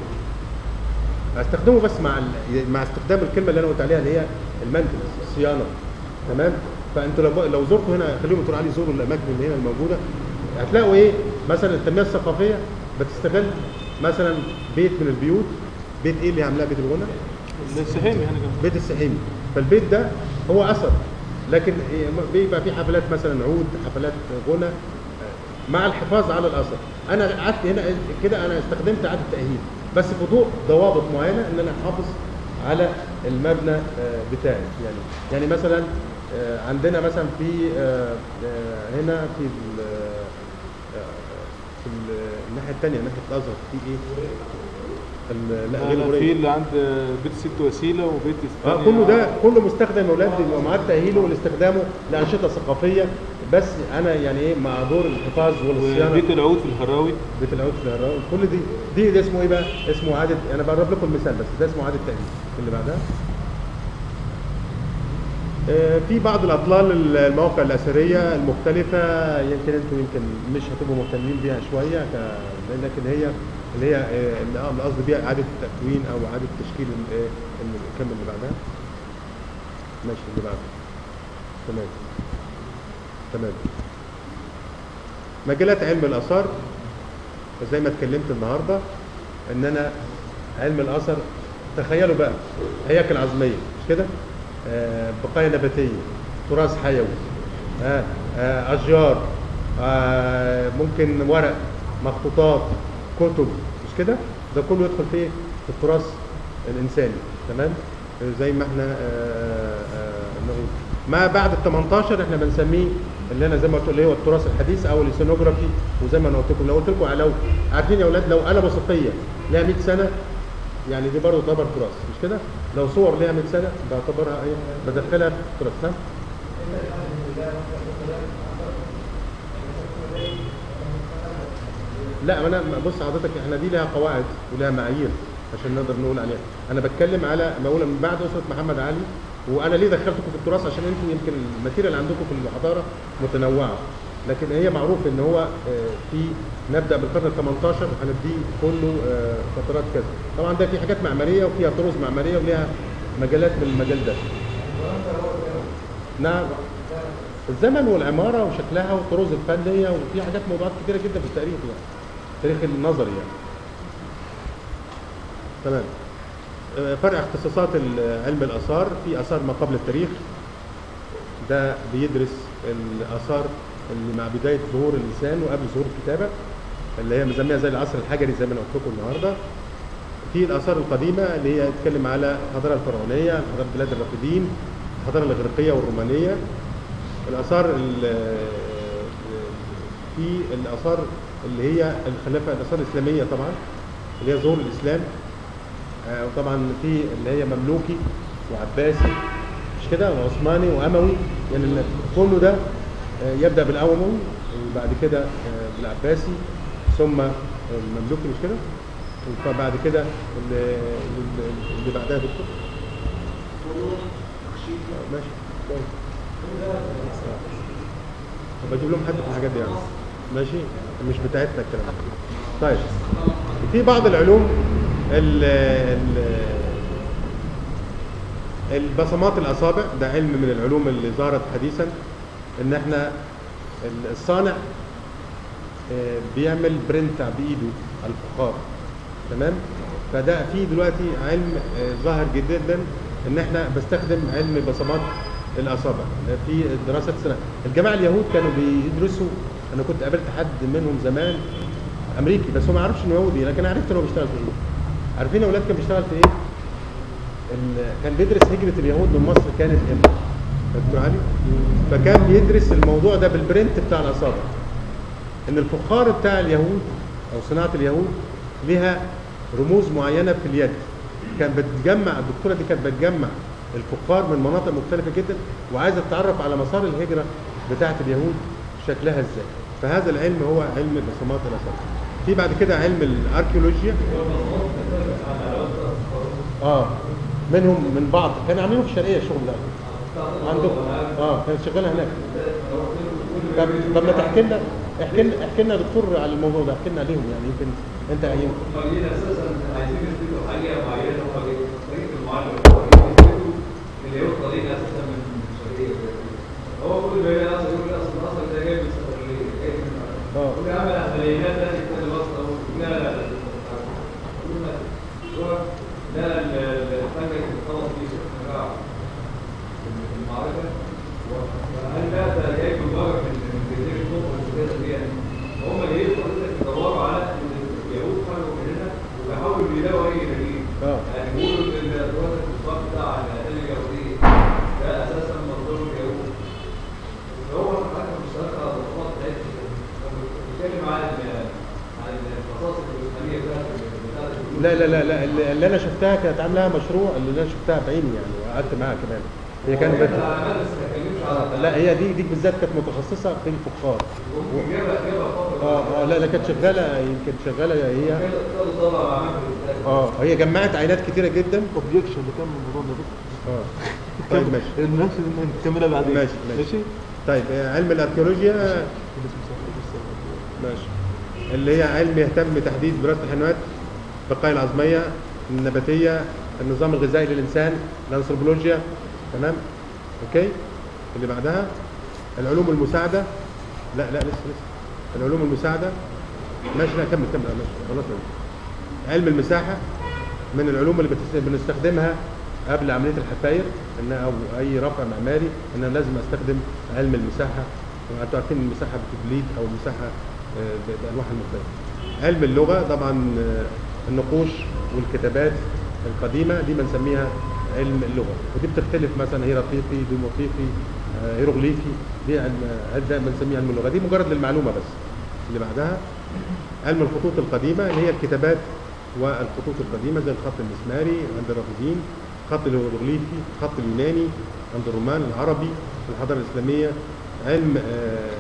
استخدمه بس مع ال- مع استخدام الكلمه اللي انا قلت عليها اللي هي المانتنس الصيانه تمام فانتوا لو لو زرتوا هنا خليهم يقولوا علي زوروا الاماكن اللي هنا الموجوده هتلاقوا ايه مثلا التنميه الثقافيه بتستغل مثلا بيت من البيوت بيت ايه اللي عاملاه بيت الغنى؟ السحيمي هنا جنب بيت السحيمي فالبيت ده هو اثر لكن إيه بيبقى في حفلات مثلا عود حفلات غنى مع الحفاظ على الاثر انا قعدت هنا كده انا استخدمت اعاده تاهيل بس في ضوء ضوابط معينه ان انا احافظ على المبنى آه، بتاعي يعني يعني مثلا آه، عندنا مثلا في آه، آه، هنا في ال- آه، في ال- الناحيه الثانيه ناحيه الازهر في ايه؟ ال- لا غير أنا قريب في اللي عند بيت ست وسيله وبيت اه الثانية- كله ده كله مستخدم يا اولاد بيبقى معاد تاهيله ولاستخدامه لانشطه ثقافيه بس انا يعني ايه مع دور الحفاظ والصيانه وبيت العود في الهراوي بيت العود في الهراء كل دي دي ده اسمه ايه بقى؟ اسمه اعاده انا بقرب لكم المثال بس ده اسمه اعاده تاهيل اللي بعدها آه، في بعض الاطلال المواقع الاثريه المختلفه يمكن انتم يمكن مش هتبقوا مهتمين بيها شويه ك- لكن هي اللي هي آه، اللي آه، اللي قصدي بيها اعاده التكوين او اعاده تشكيل ال- آه، ال- كمل اللي بعدها ماشي اللي بعدها تمام تمام مجالات علم الاثار زي ما اتكلمت النهارده ان انا علم الاثر تخيلوا بقى هياكل عظميه مش كده؟ آه بقايا نباتيه تراث حيوي آه آه اشجار آه ممكن ورق مخطوطات كتب مش كده؟ ده كله يدخل في إيه؟ في التراث الانساني تمام؟ آه، زي ما احنا آه آه نقول ما بعد ال 18 احنا بنسميه اللي انا زي ما قلت اللي هو التراث الحديث او السينوجرافي وزي ما انا قلت لكم لو قلت لكم لو عارفين يا اولاد لو آلة موسيقيه لها 100 سنه يعني دي برضه تعتبر تراث مش كده؟ لو صور ليها 100 سنه بعتبرها ايه؟ بدخلها في التراث نعم؟ لا ما انا بص حضرتك احنا دي لها قواعد ولها معايير عشان نقدر نقول عليها انا بتكلم على بقول من بعد اسره محمد علي وانا ليه دخلتكم في التراث عشان انتم يمكن الماتيريال عندكم في الحضاره متنوعه لكن هي معروف ان هو آه، في نبدا بالقرن ال 18 هنديه كله آه، فترات كذا طبعا ده في حاجات معماريه وفيها طرز معماريه وليها مجالات من المجال ده نعم الزمن والعماره وشكلها والطرز الفنيه وفي حاجات موضوعات كتيره جدا في التاريخ يعني التاريخ النظري يعني تمام آه، فرع اختصاصات ال- علم الاثار في اثار ما قبل التاريخ ده بيدرس الاثار اللي مع بدايه ظهور الانسان وقبل ظهور الكتابه اللي هي مسميها زي العصر الحجري زي ما انا قلت لكم النهارده في الاثار القديمه اللي هي تتكلم على الحضاره الفرعونيه حضاره بلاد الرافدين الحضاره الاغريقيه والرومانيه الاثار ال- في الاثار اللي هي الخلافه الاثار الاسلاميه طبعا اللي هي ظهور الاسلام آه، وطبعا في اللي هي مملوكي وعباسي مش كده وعثماني واموي يعني ال- كله ده آه، يبدا بالاموي وبعد كده آه، بالعباسي ثم المملوكي مش كده وبعد كده اللي, اللي بعدها دكتور آه، ماشي كويس طب اجيب لهم حد في الحاجات دي يعني ماشي مش بتاعتنا الكلام ده طيب في بعض العلوم ال ال البصمات الاصابع ده علم من العلوم اللي ظهرت حديثا ان احنا ال- الصانع آه، بيعمل برنت بايده على الفخار تمام فده في دلوقتي علم آه، ظاهر جدا ان احنا بستخدم علم بصمات الاصابع في دراسه سنه الجماعه اليهود كانوا بيدرسوا انا كنت قابلت حد منهم زمان امريكي بس هو ما يعرفش انه يهودي لكن عرفت انه بيشتغل في ايه عارفين يا اولاد كان بيشتغل في ايه ال- كان بيدرس هجره اليهود من مصر كانت امتى دكتور علي فكان بيدرس الموضوع ده بالبرنت بتاع الاصابع ان الفخار بتاع اليهود او صناعه اليهود لها رموز معينه في اليد كان بتجمع الدكتوره دي كانت بتجمع الفخار من مناطق مختلفه جدا وعايزه تتعرف على مسار الهجره بتاعه اليهود شكلها ازاي فهذا العلم هو علم بصمات الاثار في بعد كده علم الاركيولوجيا اه منهم من بعض كانوا عاملينه في الشرقيه الشغل ده عندكم اه كانت شغاله هناك طب طب ما تحكي لنا احكي لنا احكي لنا يا دكتور على الموضوع ده احكي لنا عليهم يعني يمكن انت يمكن خلينا اساسا عايزين نثبتوا حاجه معينه طريقه طريقه المعالجه اللي هو طريقه اساسا من الشرقيه هو كل ما يجي اصلا يقول لي اصلا اصلا ده جاي من سفريه جاي من اه يقول لي يا عم العمليات ده يكتب واسطه لا لا لا يقول لك هو لا الحاجه اللي بتخلص فيه الصراع المعركه وهل ده ده جاي من بره من من جزيره القطر والجزيره دي يعني هم اللي حضرتك يدوروا على ان اليهود خرجوا من هنا ويحاولوا يلاقوا اي دليل اه يعني بيقولوا ان الادوات الاتصال بتاع الاهالي اليهوديه ده اساسا مصدر اليهود هو حتى مش شرط على الخطوات بتاعتهم بيتكلم عن ال- عن القصاص الاسلاميه بتاعت بتاعت اليهود. لا لا لا لا اللي اللي انا شفتها كانت عاملاها مشروع اللي انا شفتها بعيني يعني وقعدت معاها كمان هي كانت هو بت... العلامات بس ما اتكلمش على آه لا هي دي دي بالذات كانت متخصصه في الفخار ممكن جابها جابها فتره اه اه لا لا كانت شغاله يمكن شغاله هي كده كده طلع مع عمل اه هي جمعت عينات كتيره جدا اوبجيكشن نكمل الموضوع ده بس اه طيب ماشي الناس نكملها بعدين ماشي، ماشي. ماشي طيب آه، علم الاركيولوجيا ماشي اللي هي علم يهتم بتحديد دراسه الحيوانات البقايا العظميه النباتيه النظام الغذائي للانسان الانثروبولوجيا تمام اوكي اللي بعدها العلوم المساعده لا لا لسه لسه العلوم المساعده ماشي لا كمل كمل ماشي خلاص ماشي. علم المساحه من العلوم اللي بتس- بنستخدمها قبل عمليه الحفاير ان او اي رفع معماري ان أنا لازم استخدم علم المساحه وانتوا عارفين المساحه بتبليد او المساحه آه، ب- بانواعها المختلفه. علم اللغه طبعا آه، النقوش والكتابات القديمه دي بنسميها علم اللغه ودي بتختلف مثلا هيراتيقي ديموتيقي آه، هيروغليفي دي علم ده بنسميه علم اللغه دي مجرد للمعلومه بس اللي بعدها علم الخطوط القديمه اللي هي الكتابات والخطوط القديمه زي الخط المسماري عند الرافدين الخط الهيروغليفي الخط اليوناني عند الرومان العربي الحضاره الاسلاميه علم آه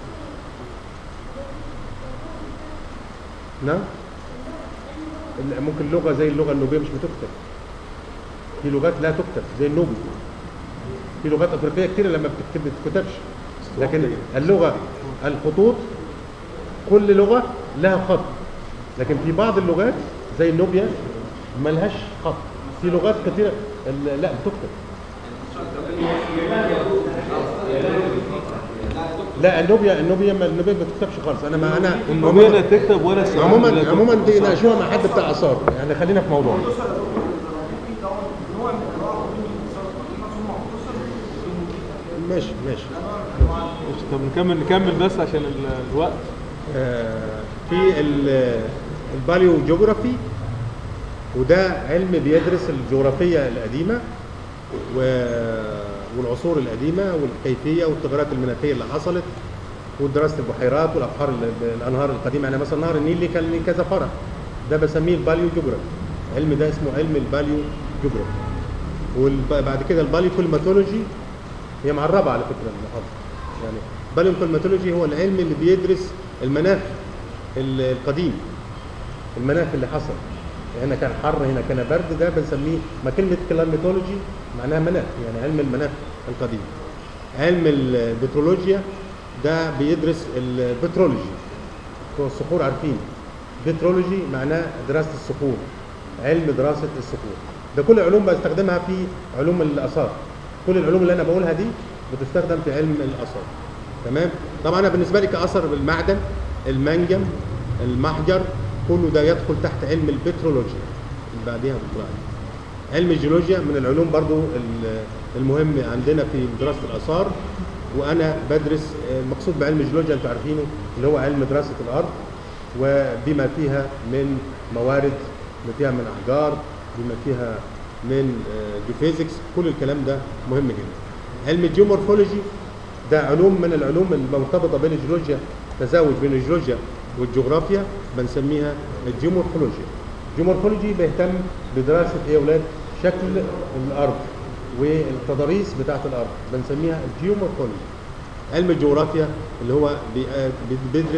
نعم ال- ممكن لغه زي اللغه النوبيه مش بتكتب في لغات لا تكتب زي النوبي في لغات افريقيه كتير لما بتكتب ما بتتكتبش لكن اللغه الخطوط كل لغه لها خط لكن في بعض اللغات زي النوبيا ملهاش خط في لغات كتيره ال- لا بتكتب لا النوبيا النوبيا ما النوبيا ما بتكتبش خالص انا ما انا النوبية لا تكتب ولا السعودية لا عموما تكتب. عموما دي ناقشوها مع حد بتاع اثار يعني خلينا في موضوع ماشي ماشي ماشي، طب نكمل نكمل بس عشان ال- الوقت آه، في ال- الباليو جيوغرافي وده علم بيدرس الجغرافية القديمة و- والعصور القديمة والكيفية والتغيرات المناخية اللي حصلت ودراسة البحيرات والأبحار ال- الأنهار القديمة يعني مثلا نهر النيل اللي كان ليه كذا فرع ده بسميه الباليو جيوغرافي العلم ده اسمه علم الباليو جيوغرافي وبعد كده الباليو كلماتولوجي هي معربة على فكرة المحاضرة يعني باليو كلماتولوجي هو العلم اللي بيدرس المناخ ال- القديم المناخ اللي حصل هنا كان حر هنا كان برد ده بنسميه ما كلمة كلاميتولوجي معناها مناخ يعني علم المناخ القديم علم البترولوجيا ده بيدرس البترولوجي بتوع الصخور عارفين بترولوجي معناه دراسة الصخور علم دراسة الصخور ده كل علوم بستخدمها في علوم الآثار كل العلوم اللي أنا بقولها دي بتستخدم في علم الآثار تمام طبعا أنا بالنسبة لي كأثر المعدن المنجم المحجر كله ده يدخل تحت علم البترولوجيا اللي بعديها بتطلع علم الجيولوجيا من العلوم برضو ال- المهم عندنا في دراسة الآثار وأنا بدرس المقصود بعلم الجيولوجيا أنتوا عارفينه اللي هو علم دراسة الأرض وبما فيها من موارد بما فيها من أحجار بما فيها من جيوفيزيكس كل الكلام ده مهم جدا علم الجيومورفولوجي ده علوم من العلوم المرتبطة بين الجيولوجيا تزاوج بين الجيولوجيا والجغرافيا بنسميها الجيومورفولوجيا الجيومورفولوجي بيهتم بدراسة ايه يا اولاد شكل الارض والتضاريس بتاعة الارض بنسميها الجيومورفولوجي علم الجغرافيا اللي هو بي- آه بيدرس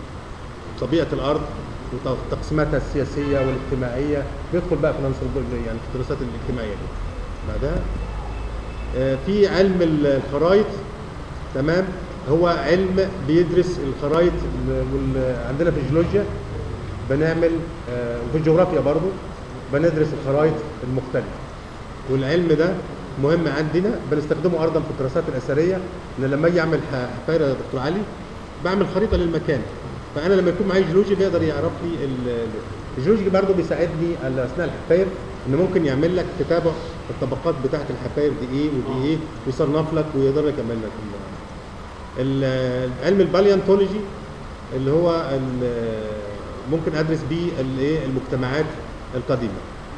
طبيعة الارض وتقسيماتها السياسية والاجتماعية بيدخل بقى في الانثروبولوجيا يعني في الدراسات الاجتماعية دي بعدها آه، في علم ال- الخرايط تمام هو علم بيدرس الخرايط ال- وال- عندنا في الجيولوجيا بنعمل آه، وفي الجغرافيا برضو بندرس الخرايط المختلفة والعلم ده مهم عندنا بنستخدمه ارضا في الدراسات الاثريه ان لما اجي اعمل ح- حفاير يا دكتور علي بعمل خريطه للمكان فانا لما يكون معايا جيولوجي بيقدر يعرف لي ال- ال- الجيولوجي برضه بيساعدني على اثناء الحفاير ان ممكن يعمل لك تتابع الطبقات بتاعه الحفاير دي ايه ودي ايه ويصنف لك ويقدر لك يعمل لك ال- ال- علم الباليونتولوجي اللي هو ال- ممكن ادرس بيه الايه المجتمعات القديمه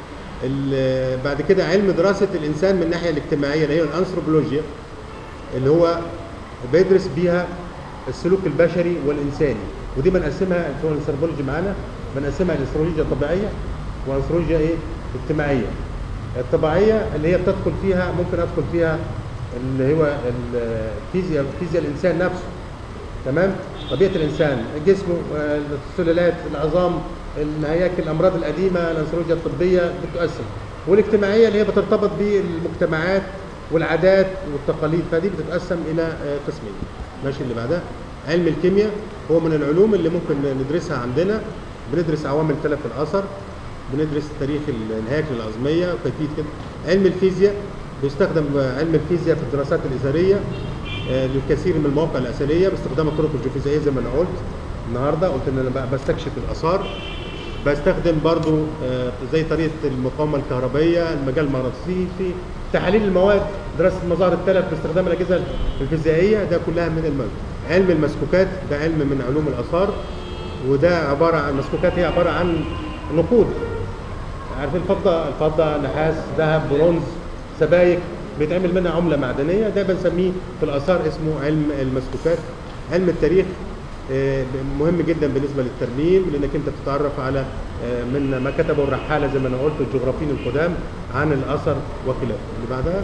ال- بعد كده علم دراسه الانسان من الناحيه الاجتماعيه اللي هي الانثروبولوجيا اللي هو بيدرس بيها السلوك البشري والانساني ودي بنقسمها بتوع الانثروبولوجي معانا بنقسمها الانثروبولوجيا الطبيعيه وانثروبولوجيا ايه اجتماعيه الطبيعيه اللي هي بتدخل فيها ممكن ادخل فيها اللي هو الفيزياء فيزياء الانسان نفسه تمام طبيعه الانسان جسمه آه، السلالات العظام الهياكل الامراض القديمه الانثروبولوجيا الطبيه بتقسم والاجتماعيه اللي هي بترتبط بالمجتمعات والعادات والتقاليد فدي بتتقسم الى آه، قسمين ماشي اللي بعدها علم الكيمياء هو من العلوم اللي ممكن ندرسها عندنا بندرس عوامل تلف الاثر بندرس تاريخ الهياكل العظميه وكيفيه كده علم الفيزياء بيستخدم علم الفيزياء في الدراسات الاثريه آه، للكثير من المواقع الاثريه باستخدام الطرق الجيوفيزيائيه زي ما انا قلت النهارده قلت ان انا بقى بستكشف الاثار بستخدم برضو آه، زي طريقه المقاومه الكهربائيه المجال المغناطيسي في تحاليل المواد دراسه مظاهر التلف باستخدام الاجهزه الفيزيائيه ده كلها من المواد علم المسكوكات ده علم من علوم الاثار وده عباره عن المسكوكات هي عباره عن نقود عارفين الفضه الفضه نحاس ذهب برونز سبايك بيتعمل منها عمله معدنيه ده بنسميه في الاثار اسمه علم المسكوكات علم التاريخ آه، مهم جدا بالنسبه للترميم لانك انت بتتعرف على آه، من ما كتبه الرحاله زي ما انا قلت الجغرافيين القدام عن الاثر وخلافه اللي بعدها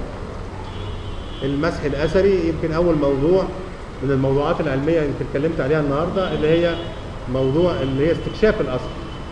المسح الاثري يمكن اول موضوع من الموضوعات العلميه يمكن اتكلمت عليها النهارده اللي هي موضوع اللي هي استكشاف الاثر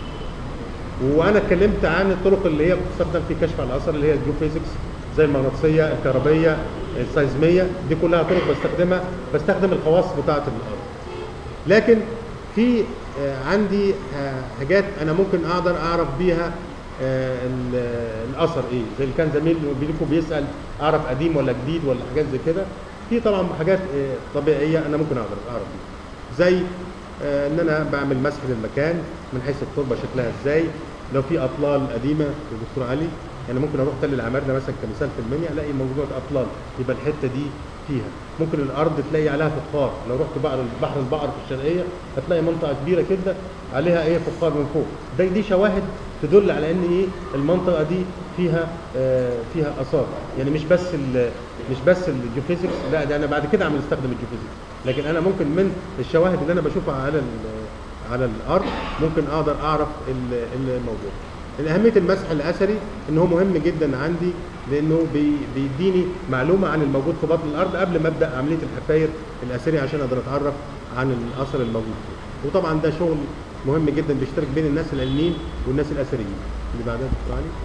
وانا اتكلمت عن الطرق اللي هي بتستخدم في كشف على الاثر اللي هي الجيوفيزيكس زي المغناطيسيه الكهربيه السيزميه دي كلها طرق بستخدمها بستخدم الخواص بتاعه الارض لكن في آه، عندي آه، حاجات انا ممكن اقدر اعرف بيها آه، ال- الاثر ايه زي اللي كان زميل بيكو بيسال اعرف قديم ولا جديد ولا حاجات زي كده في طبعا حاجات آه، طبيعيه انا ممكن اقدر اعرف بيها زي آه، ان انا بعمل مسح للمكان من حيث التربه شكلها ازاي لو في اطلال قديمه يا دكتور علي يعني ممكن اروح تل العمارنه مثلا كمثال في المنيا الاقي موجود اطلال يبقى الحته دي فيها ممكن الارض تلاقي عليها فخار لو رحت بحر بحر البقر في الشرقيه هتلاقي منطقه كبيره كده عليها ايه فخار من فوق ده دي شواهد تدل على ان ايه المنطقه دي فيها آه فيها اثار يعني مش بس ال- مش بس الجيوفيزيكس لا ده انا بعد كده عم استخدم الجيوفيزيكس لكن انا ممكن من الشواهد اللي انا بشوفها على ال- على الارض ممكن اقدر اعرف ال- الموضوع اهميه المسح الاثري ان هو مهم جدا عندي لانه بي- بيديني معلومه عن الموجود في بطن الارض قبل ما ابدا عمليه الحفاير الاثريه عشان اقدر اتعرف عن الاثر الموجود فيه وطبعا ده شغل مهم جدا بيشترك بين الناس العلميين والناس الاثريين اللي بعدها دكتور علي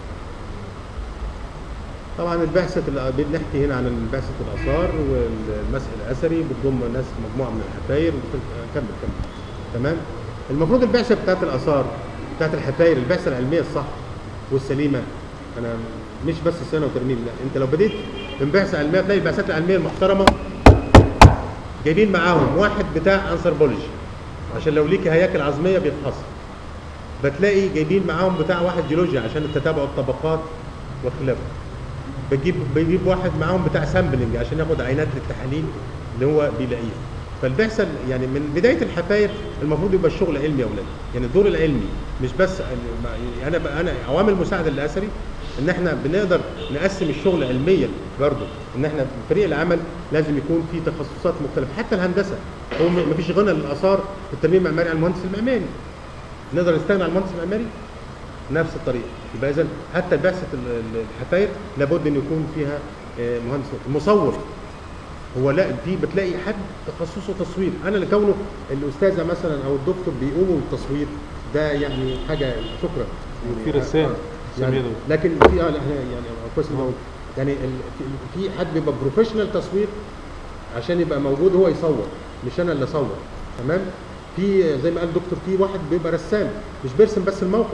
طبعا البعثة ال- بنحكي هنا عن بعثة الآثار والمسح الأثري بتضم ناس مجموعة من الحفاير وكل- كمل كمل تمام المفروض البعثة بتاعت الآثار بتاعت الحفاير البعثة العلمية الصح والسليمة أنا مش بس صيانة وترميم لا أنت لو بديت من بعثة علمية تلاقي البعثات العلمية المحترمة جايبين معاهم واحد بتاع انثروبولوجي عشان لو ليك هياكل عظمية بيتحصل بتلاقي جايبين معاهم بتاع واحد جيولوجيا عشان التتابع الطبقات وخلافه بجيب بيجيب واحد معاهم بتاع سامبلنج عشان ياخد عينات للتحاليل اللي هو بيلاقيها فالبعثه ال- يعني من بدايه الحفاير المفروض يبقى الشغل علمي يا اولاد يعني الدور العلمي مش بس يعني انا بقى انا عوامل المساعده الاثري ان احنا بنقدر نقسم الشغل علميا برضه ان احنا في فريق العمل لازم يكون في تخصصات مختلفه حتى الهندسه هو م- مفيش غنى للاثار في الترميم المعماري على المهندس المعماري نقدر نستغنى عن المهندس المعماري نفس الطريقه يبقى اذا حتى بعثه ال- ال- الحفاير لابد ان يكون فيها آه، مهندس مصور هو لا في بتلاقي حد تخصصه تصوير انا لكونه الاستاذه مثلا او الدكتور بيقوموا بالتصوير ده يعني حاجه شكرا في رسام، آه، رسام يعني يدوي. لكن في اه لا إحنا يعني كويس إن هو- يعني ال- في- في حد بيبقى بروفيشنال تصوير عشان يبقى موجود هو يصور مش انا اللي اصور تمام في زي ما قال الدكتور في واحد بيبقى رسام مش بيرسم بس الموقع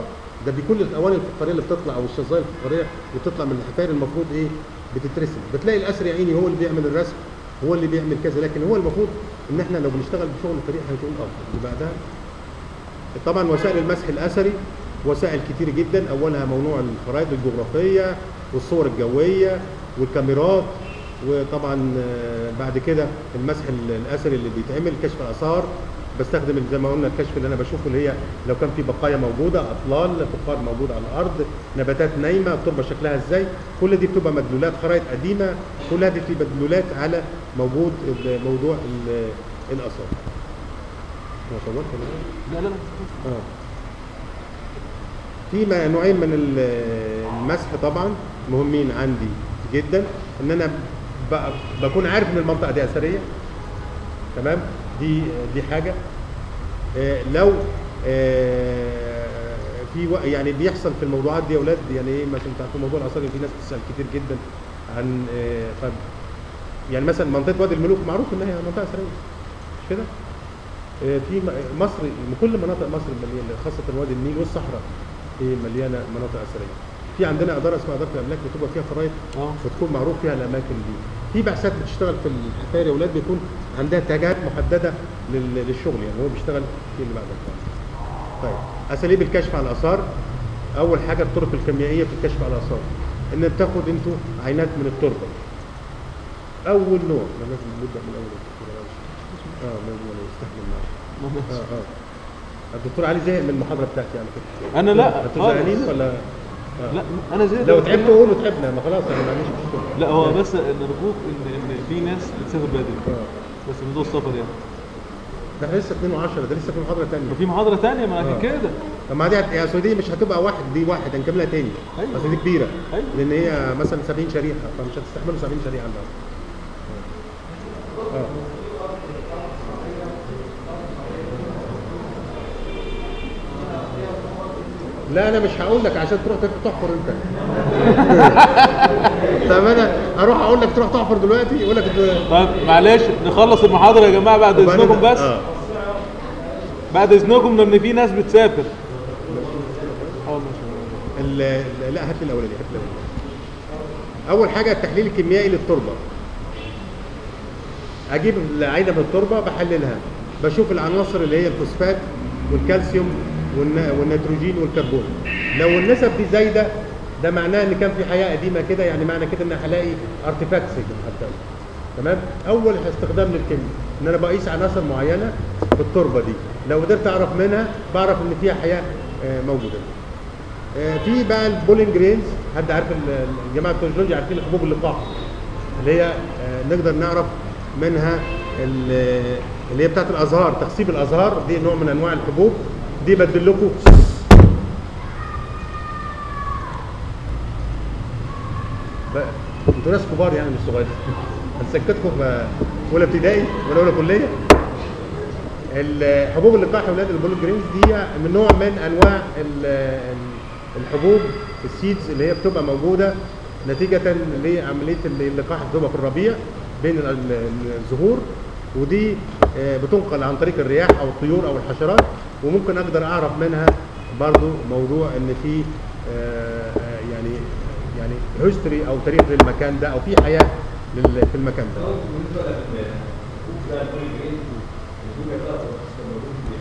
ده بكل الاواني الفقاريه اللي بتطلع او الشظايا الفقاريه اللي بتطلع من الحفاير المفروض ايه بتترسم بتلاقي الاسر يا عيني هو اللي بيعمل الرسم هو اللي بيعمل كذا لكن هو المفروض ان احنا لو بنشتغل بشغل فريق هنكون افضل اللي بعدها طبعا وسائل المسح الاثري وسائل كتير جدا اولها موضوع الخرائط الجغرافيه والصور الجويه والكاميرات وطبعا آه، بعد كده المسح ال- الاثري اللي بيتعمل كشف الاثار بستخدم زي ما قلنا الكشف اللي انا بشوفه اللي هي لو كان في بقايا موجوده اطلال فقار موجود على الارض نباتات نايمه التربه شكلها ازاي كل دي بتبقى مدلولات خرائط قديمه كلها دي بتبقى مدلولات على موجود ال- موضوع ال- الاثار هو صورت ولا إيه؟ لا لا لا اه في م- نوعين من ال- المسح طبعا مهمين عندي جدا ان انا ب- بكون عارف ان المنطقه دي اثريه تمام دي دي حاجه آه، لو آه، في وق- يعني بيحصل في الموضوعات دي يا اولاد يعني ايه مثلا انت عارفين موضوع الاثار في ناس بتسال كتير جدا عن آه، طب يعني مثلا منطقه وادي الملوك معروف ان هي منطقه اثريه مش كده؟ آه، في م- مصر كل مناطق مصر مليانه خاصه وادي النيل والصحراء هي مليانه مناطق اثريه. في عندنا اداره اسمها اداره الاملاك بتبقى فيها خرائط اه بتكون معروف فيها الاماكن دي. في بعثات بتشتغل في الحفاير يا اولاد بيكون عندها اتجاهات محدده لل- للشغل يعني هو بيشتغل في اللي بعد الكلام. طيب اساليب الكشف على الاثار اول حاجه الطرق الكيميائيه في الكشف على الاثار ان بتاخد انتوا عينات من التربه اول نوع ما لازم نبدا من اول اه لازم أنا يستحمل معاك اه اه الدكتور علي زهق من المحاضره بتاعتي على فكره انا لا انتوا خالص. زهقانين ولا آه. لا انا زي لو تعبتوا قولوا تعبنا ما خلاص انا ما عنديش مشكله لا هو بس نرجوك ان ان في ناس بتسافر بدري اه بس موضوع السفر يعني ده احنا لسه 2 و10 ده لسه في محاضره ثانيه وفي محاضره ثانيه ما آه. عشان كده طب ما دي هت- يا سودي مش هتبقى واحد دي واحد هنكملها تاني أيوة. بس دي كبيره أيوة. لان هي مثلا 70 شريحه فمش هتستحملوا 70 شريحه النهارده اه لا انا مش هقول لك عشان تروح تحفر انت طب انا اروح اقول لك تروح تحفر دلوقتي يقول لك ده- طيب معلش نخلص المحاضره يا جماعه بعد وبعدين- اذنكم بس اه بعد اذنكم لان في ناس بتسافر اه ماشي ال- ال- لا هات لي الاولاني هات لي الاولاني اول حاجه التحليل الكيميائي للتربه اجيب العينه من التربه بحللها بشوف العناصر اللي هي الفوسفات والكالسيوم والن- والنيتروجين والكربون لو النسب دي زايده ده معناه ان كان في حياه قديمه كده يعني معنى كده ان هلاقي ارتفاكتس حتى تمام اول استخدام للكيمياء ان انا بقيس عناصر معينه في التربه دي لو قدرت اعرف منها بعرف ان فيها حياه آه، موجوده آه، في بقى البولينج جرينز حد عارف ال- ال- الجماعه بتوع الجيولوجيا عارفين حبوب اللقاح اللي هي آه، نقدر نعرف منها ال- اللي هي بتاعت الازهار تخصيب الازهار دي نوع من انواع الحبوب دي بدل لكم بقى انتوا ناس كبار يعني مش صغيرين هنسكتكم في اولى ابتدائي ولا اولى كليه الحبوب اللقاح اولاد البولو جرينز دي من نوع من انواع ال- ال- الحبوب السيدز اللي هي بتبقى موجوده نتيجه لعمليه اللقاح اللي بتبقى في الربيع بين ال- ال- الزهور ودي آه، بتنقل عن طريق الرياح او الطيور او الحشرات وممكن اقدر اعرف منها برضو موضوع ان في آه، آه، يعني يعني هيستوري او تاريخ للمكان ده او في حياه لل- في المكان ده بالنسبه للحبوب بتاع البوليجرين الحبوب يا ترى بتبقى موجود في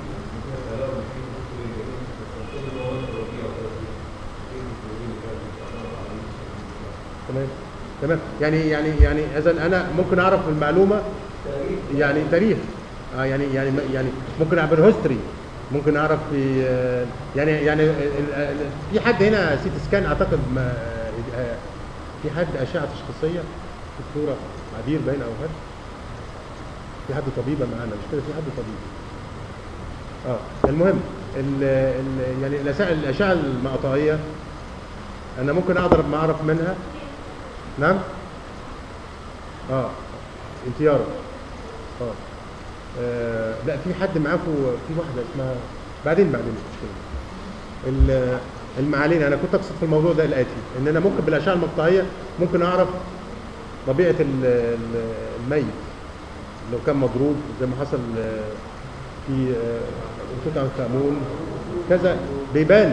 تمام تمام يعني يعني يعني اذا انا ممكن اعرف المعلومه يعني تاريخ اه يعني يعني يعني ممكن اعمل هيستوري ممكن اعرف في آه، يعني يعني ال- ال- في حد هنا سيتي سكان اعتقد ما آه، في حد اشعه تشخيصيه دكتوره عبير باين او حد في حد طبيبه معانا مش كده في حد طبيب اه المهم ال ال يعني الاشعه الاشعه المقطعيه انا ممكن اقدر ما اعرف منها نعم اه انتيارة اه آه، لا في حد معاكم في واحده اسمها بعدين بعدين مش مشكله ال- المعالين انا كنت اقصد في الموضوع ده الاتي ان انا ممكن بالاشعه المقطعيه ممكن اعرف طبيعه ال- ال- الميت لو كان مضروب زي ما حصل آه، في آه، توت عنخ امون كذا بيبان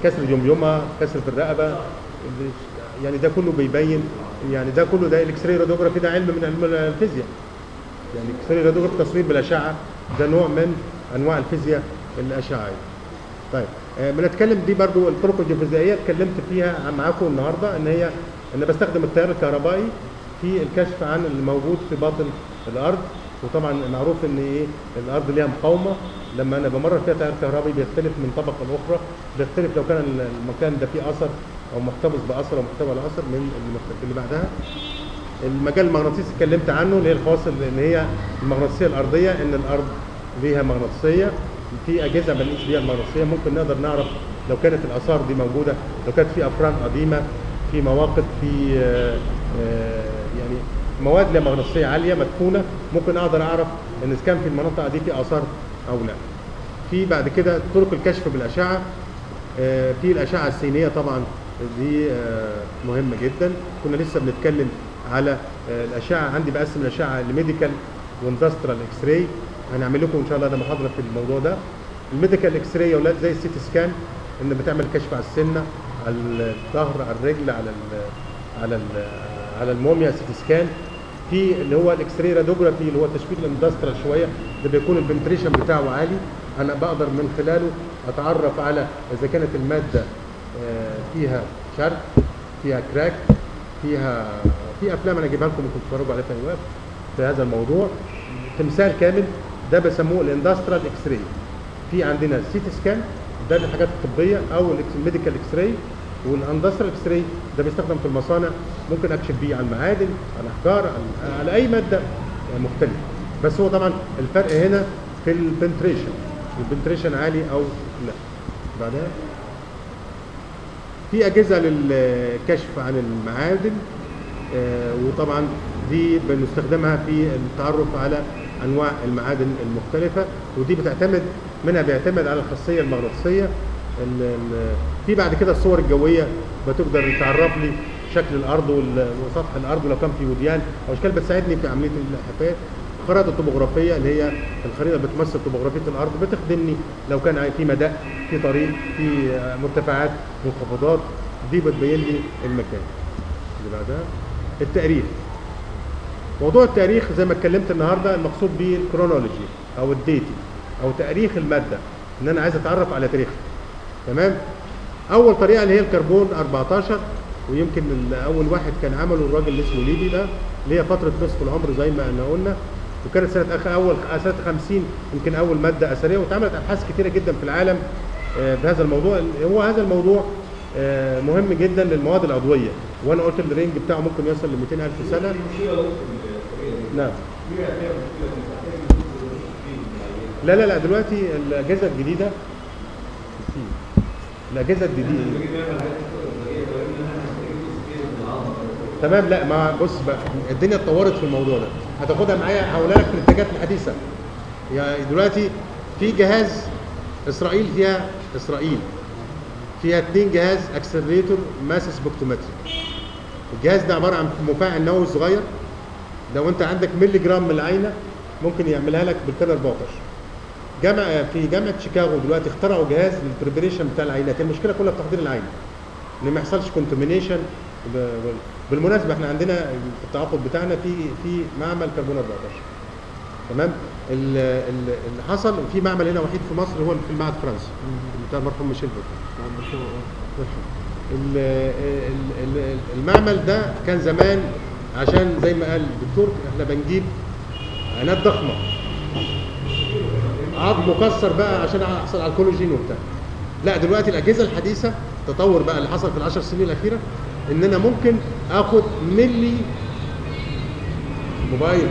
كسر الجمجمه كسر في الرقبه يعني ده كله بيبين يعني ده كله ده الاكس راي راديوجرافي ده علم من علم الفيزياء يعني الاكس راي راديوجرافي تصوير بالاشعه ده نوع من انواع الفيزياء الاشعاعيه طيب آه، بنتكلم دي برضو الطرق الجيوفيزيائيه اتكلمت فيها معاكم النهارده ان هي ان بستخدم التيار الكهربائي في الكشف عن الموجود في باطن الارض وطبعا معروف ان ايه الارض ليها مقاومه لما انا بمرر فيها تيار كهربائي بيختلف من طبقه لاخرى بيختلف لو كان المكان ده فيه اثر او محتفظ باثر او محتوى على اثر من المخ- اللي بعدها المجال المغناطيسي اتكلمت عنه اللي هي الخاص ان هي المغناطيسيه الارضيه ان الارض ليها مغناطيسيه في اجهزه بنقيس بيها المغناطيسيه ممكن نقدر نعرف لو كانت الاثار دي موجوده لو كانت في افران قديمه في مواقف في آه، آه، يعني مواد لها مغناطيسيه عاليه مدفونه ممكن اقدر اعرف ان اذا كان في المناطق دي في اثار او لا في بعد كده طرق الكشف بالاشعه آه، في الاشعه السينيه طبعا دي آه، مهمه جدا كنا لسه بنتكلم على آه، الاشعه عندي بقسم الاشعه لميديكال واندسترال اكس راي هنعمل لكم ان شاء الله ده محاضره في الموضوع ده الميديكال اكس راي يا اولاد زي السيتي سكان ان بتعمل كشف على السنه على الظهر على الرجل على ال على ال على الموميا سيتي سكان في اللي هو الاكس راي راديوجرافي اللي هو تشبيه الاندسترال شويه ده بيكون البنتريشن بتاعه عالي انا بقدر من خلاله اتعرف على اذا كانت الماده آه، فيها شرخ فيها كراك فيها في افلام انا اجيبها لكم ممكن تتفرجوا عليها في اي وقت في هذا الموضوع تمثال كامل ده بيسموه الاندسترال اكس راي في عندنا سيتي سكان ده للحاجات الطبيه او الميديكال اكس راي والاندسترال اكس راي ده بيستخدم في المصانع ممكن اكشف بيه على المعادن على الاحجار على, على اي ماده مختلفه بس هو طبعا الفرق هنا في البنتريشن البنتريشن عالي او لا بعدها في اجهزه للكشف عن المعادن آه، وطبعا دي بنستخدمها في التعرف على انواع المعادن المختلفه ودي بتعتمد منها بيعتمد على الخاصيه المغناطيسيه ال- ال- في بعد كده الصور الجويه بتقدر تعرف لي شكل الارض وال- وسطح الارض ولو كان في وديان او اشكال بتساعدني في عمليه الحفايات الخرائط الطبوغرافيه اللي هي الخريطه اللي بتمثل طبوغرافيه الارض بتخدمني لو كان في مدى في طريق في آه، مرتفعات منخفضات دي بتبين لي المكان اللي بعدها التاريخ موضوع التاريخ زي ما اتكلمت النهارده المقصود به الكرونولوجي او الديتي او تاريخ الماده ان انا عايز اتعرف على تاريخها تمام اول طريقه اللي هي الكربون 14 ويمكن ال- اول واحد كان عمله الراجل اللي اسمه ليبي ده اللي هي فتره نصف العمر زي ما احنا قلنا وكانت سنه أخ اول سنه 50 يمكن اول ماده اثريه واتعملت ابحاث كثيره جدا في العالم آه، بهذا الموضوع هو هذا الموضوع آه، مهم جدا للمواد العضويه وانا قلت الرينج بتاعه ممكن يوصل ل 200 الف سنه مشكله وسط الطريقه دي نعم فيها فيها مشكله ان تحتاج نشوف فيه معين لا لا لا دلوقتي الاجهزه الجديده الاجهزه الجديده تمام لا ما بص بقى الدنيا اتطورت في الموضوع ده هتاخدها معايا هقولها لك في الاتجاهات الحديثه يعني دلوقتي في جهاز اسرائيل فيها اسرائيل فيها اثنين جهاز اكسلريتور ماس سبكتومتري الجهاز ده عباره عن مفاعل نووي صغير لو انت عندك ملي جرام من العينه ممكن يعملها لك بالكان 14 جامعه في جامعه شيكاغو دلوقتي اخترعوا جهاز للبريبريشن بتاع العينات المشكله كلها في تحضير العينه ان ما يحصلش كونتامينيشن بالمناسبه احنا عندنا في التعاقد بتاعنا في في معمل كربون 14 تمام ال- ال- اللي حصل في معمل هنا وحيد في مصر هو في المعهد فرنسا بتاع المرحوم ميشيل بوكر ال- ال- ال- المعمل ده كان زمان عشان زي ما قال الدكتور احنا بنجيب عينات ضخمه عظم مكسر بقى عشان احصل على الكولاجين وبتاع لا دلوقتي الاجهزه الحديثه التطور بقى اللي حصل في العشر سنين الاخيره ان انا ممكن اخد ملي موبايل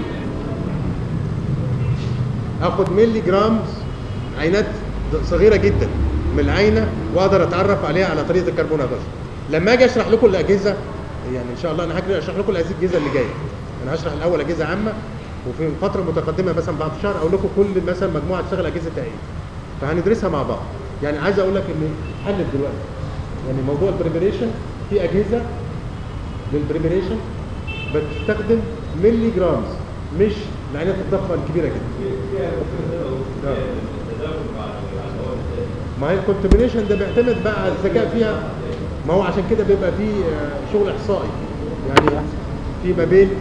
اخد ملي جرامز عينات صغيره جدا من العينه واقدر اتعرف عليها على طريقه الكربون 11 لما اجي اشرح لكم الاجهزه يعني ان شاء الله انا هجري اشرح لكم الاجهزه اللي جايه انا هشرح الاول اجهزه عامه وفي فتره متقدمه مثلا بعد شهر اقول لكم كل مثلا مجموعه تشتغل اجهزه ايه فهندرسها مع بعض يعني عايز اقول لك ان اتحلت دلوقتي يعني موضوع البريبريشن في اجهزه للبريبريشن بتستخدم ملي جرامز مش العينات الضخمه الكبيره جدا فيها مشكله نعم. التداخل مع المواد ما هي الكونتمينيشن ده بيعتمد بقى على الذكاء فيها ما هو عشان كده بيبقى فيه آه، شغل احصائي يعني في ما بين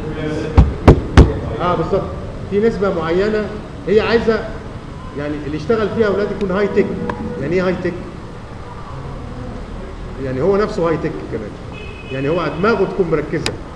اه بالظبط في نسبه معينه هي عايزه يعني اللي يشتغل فيها اولاد يكون هاي تك يعني ايه هاي تك يعني هو نفسه هاي تك كمان يعني هو دماغه تكون مركزه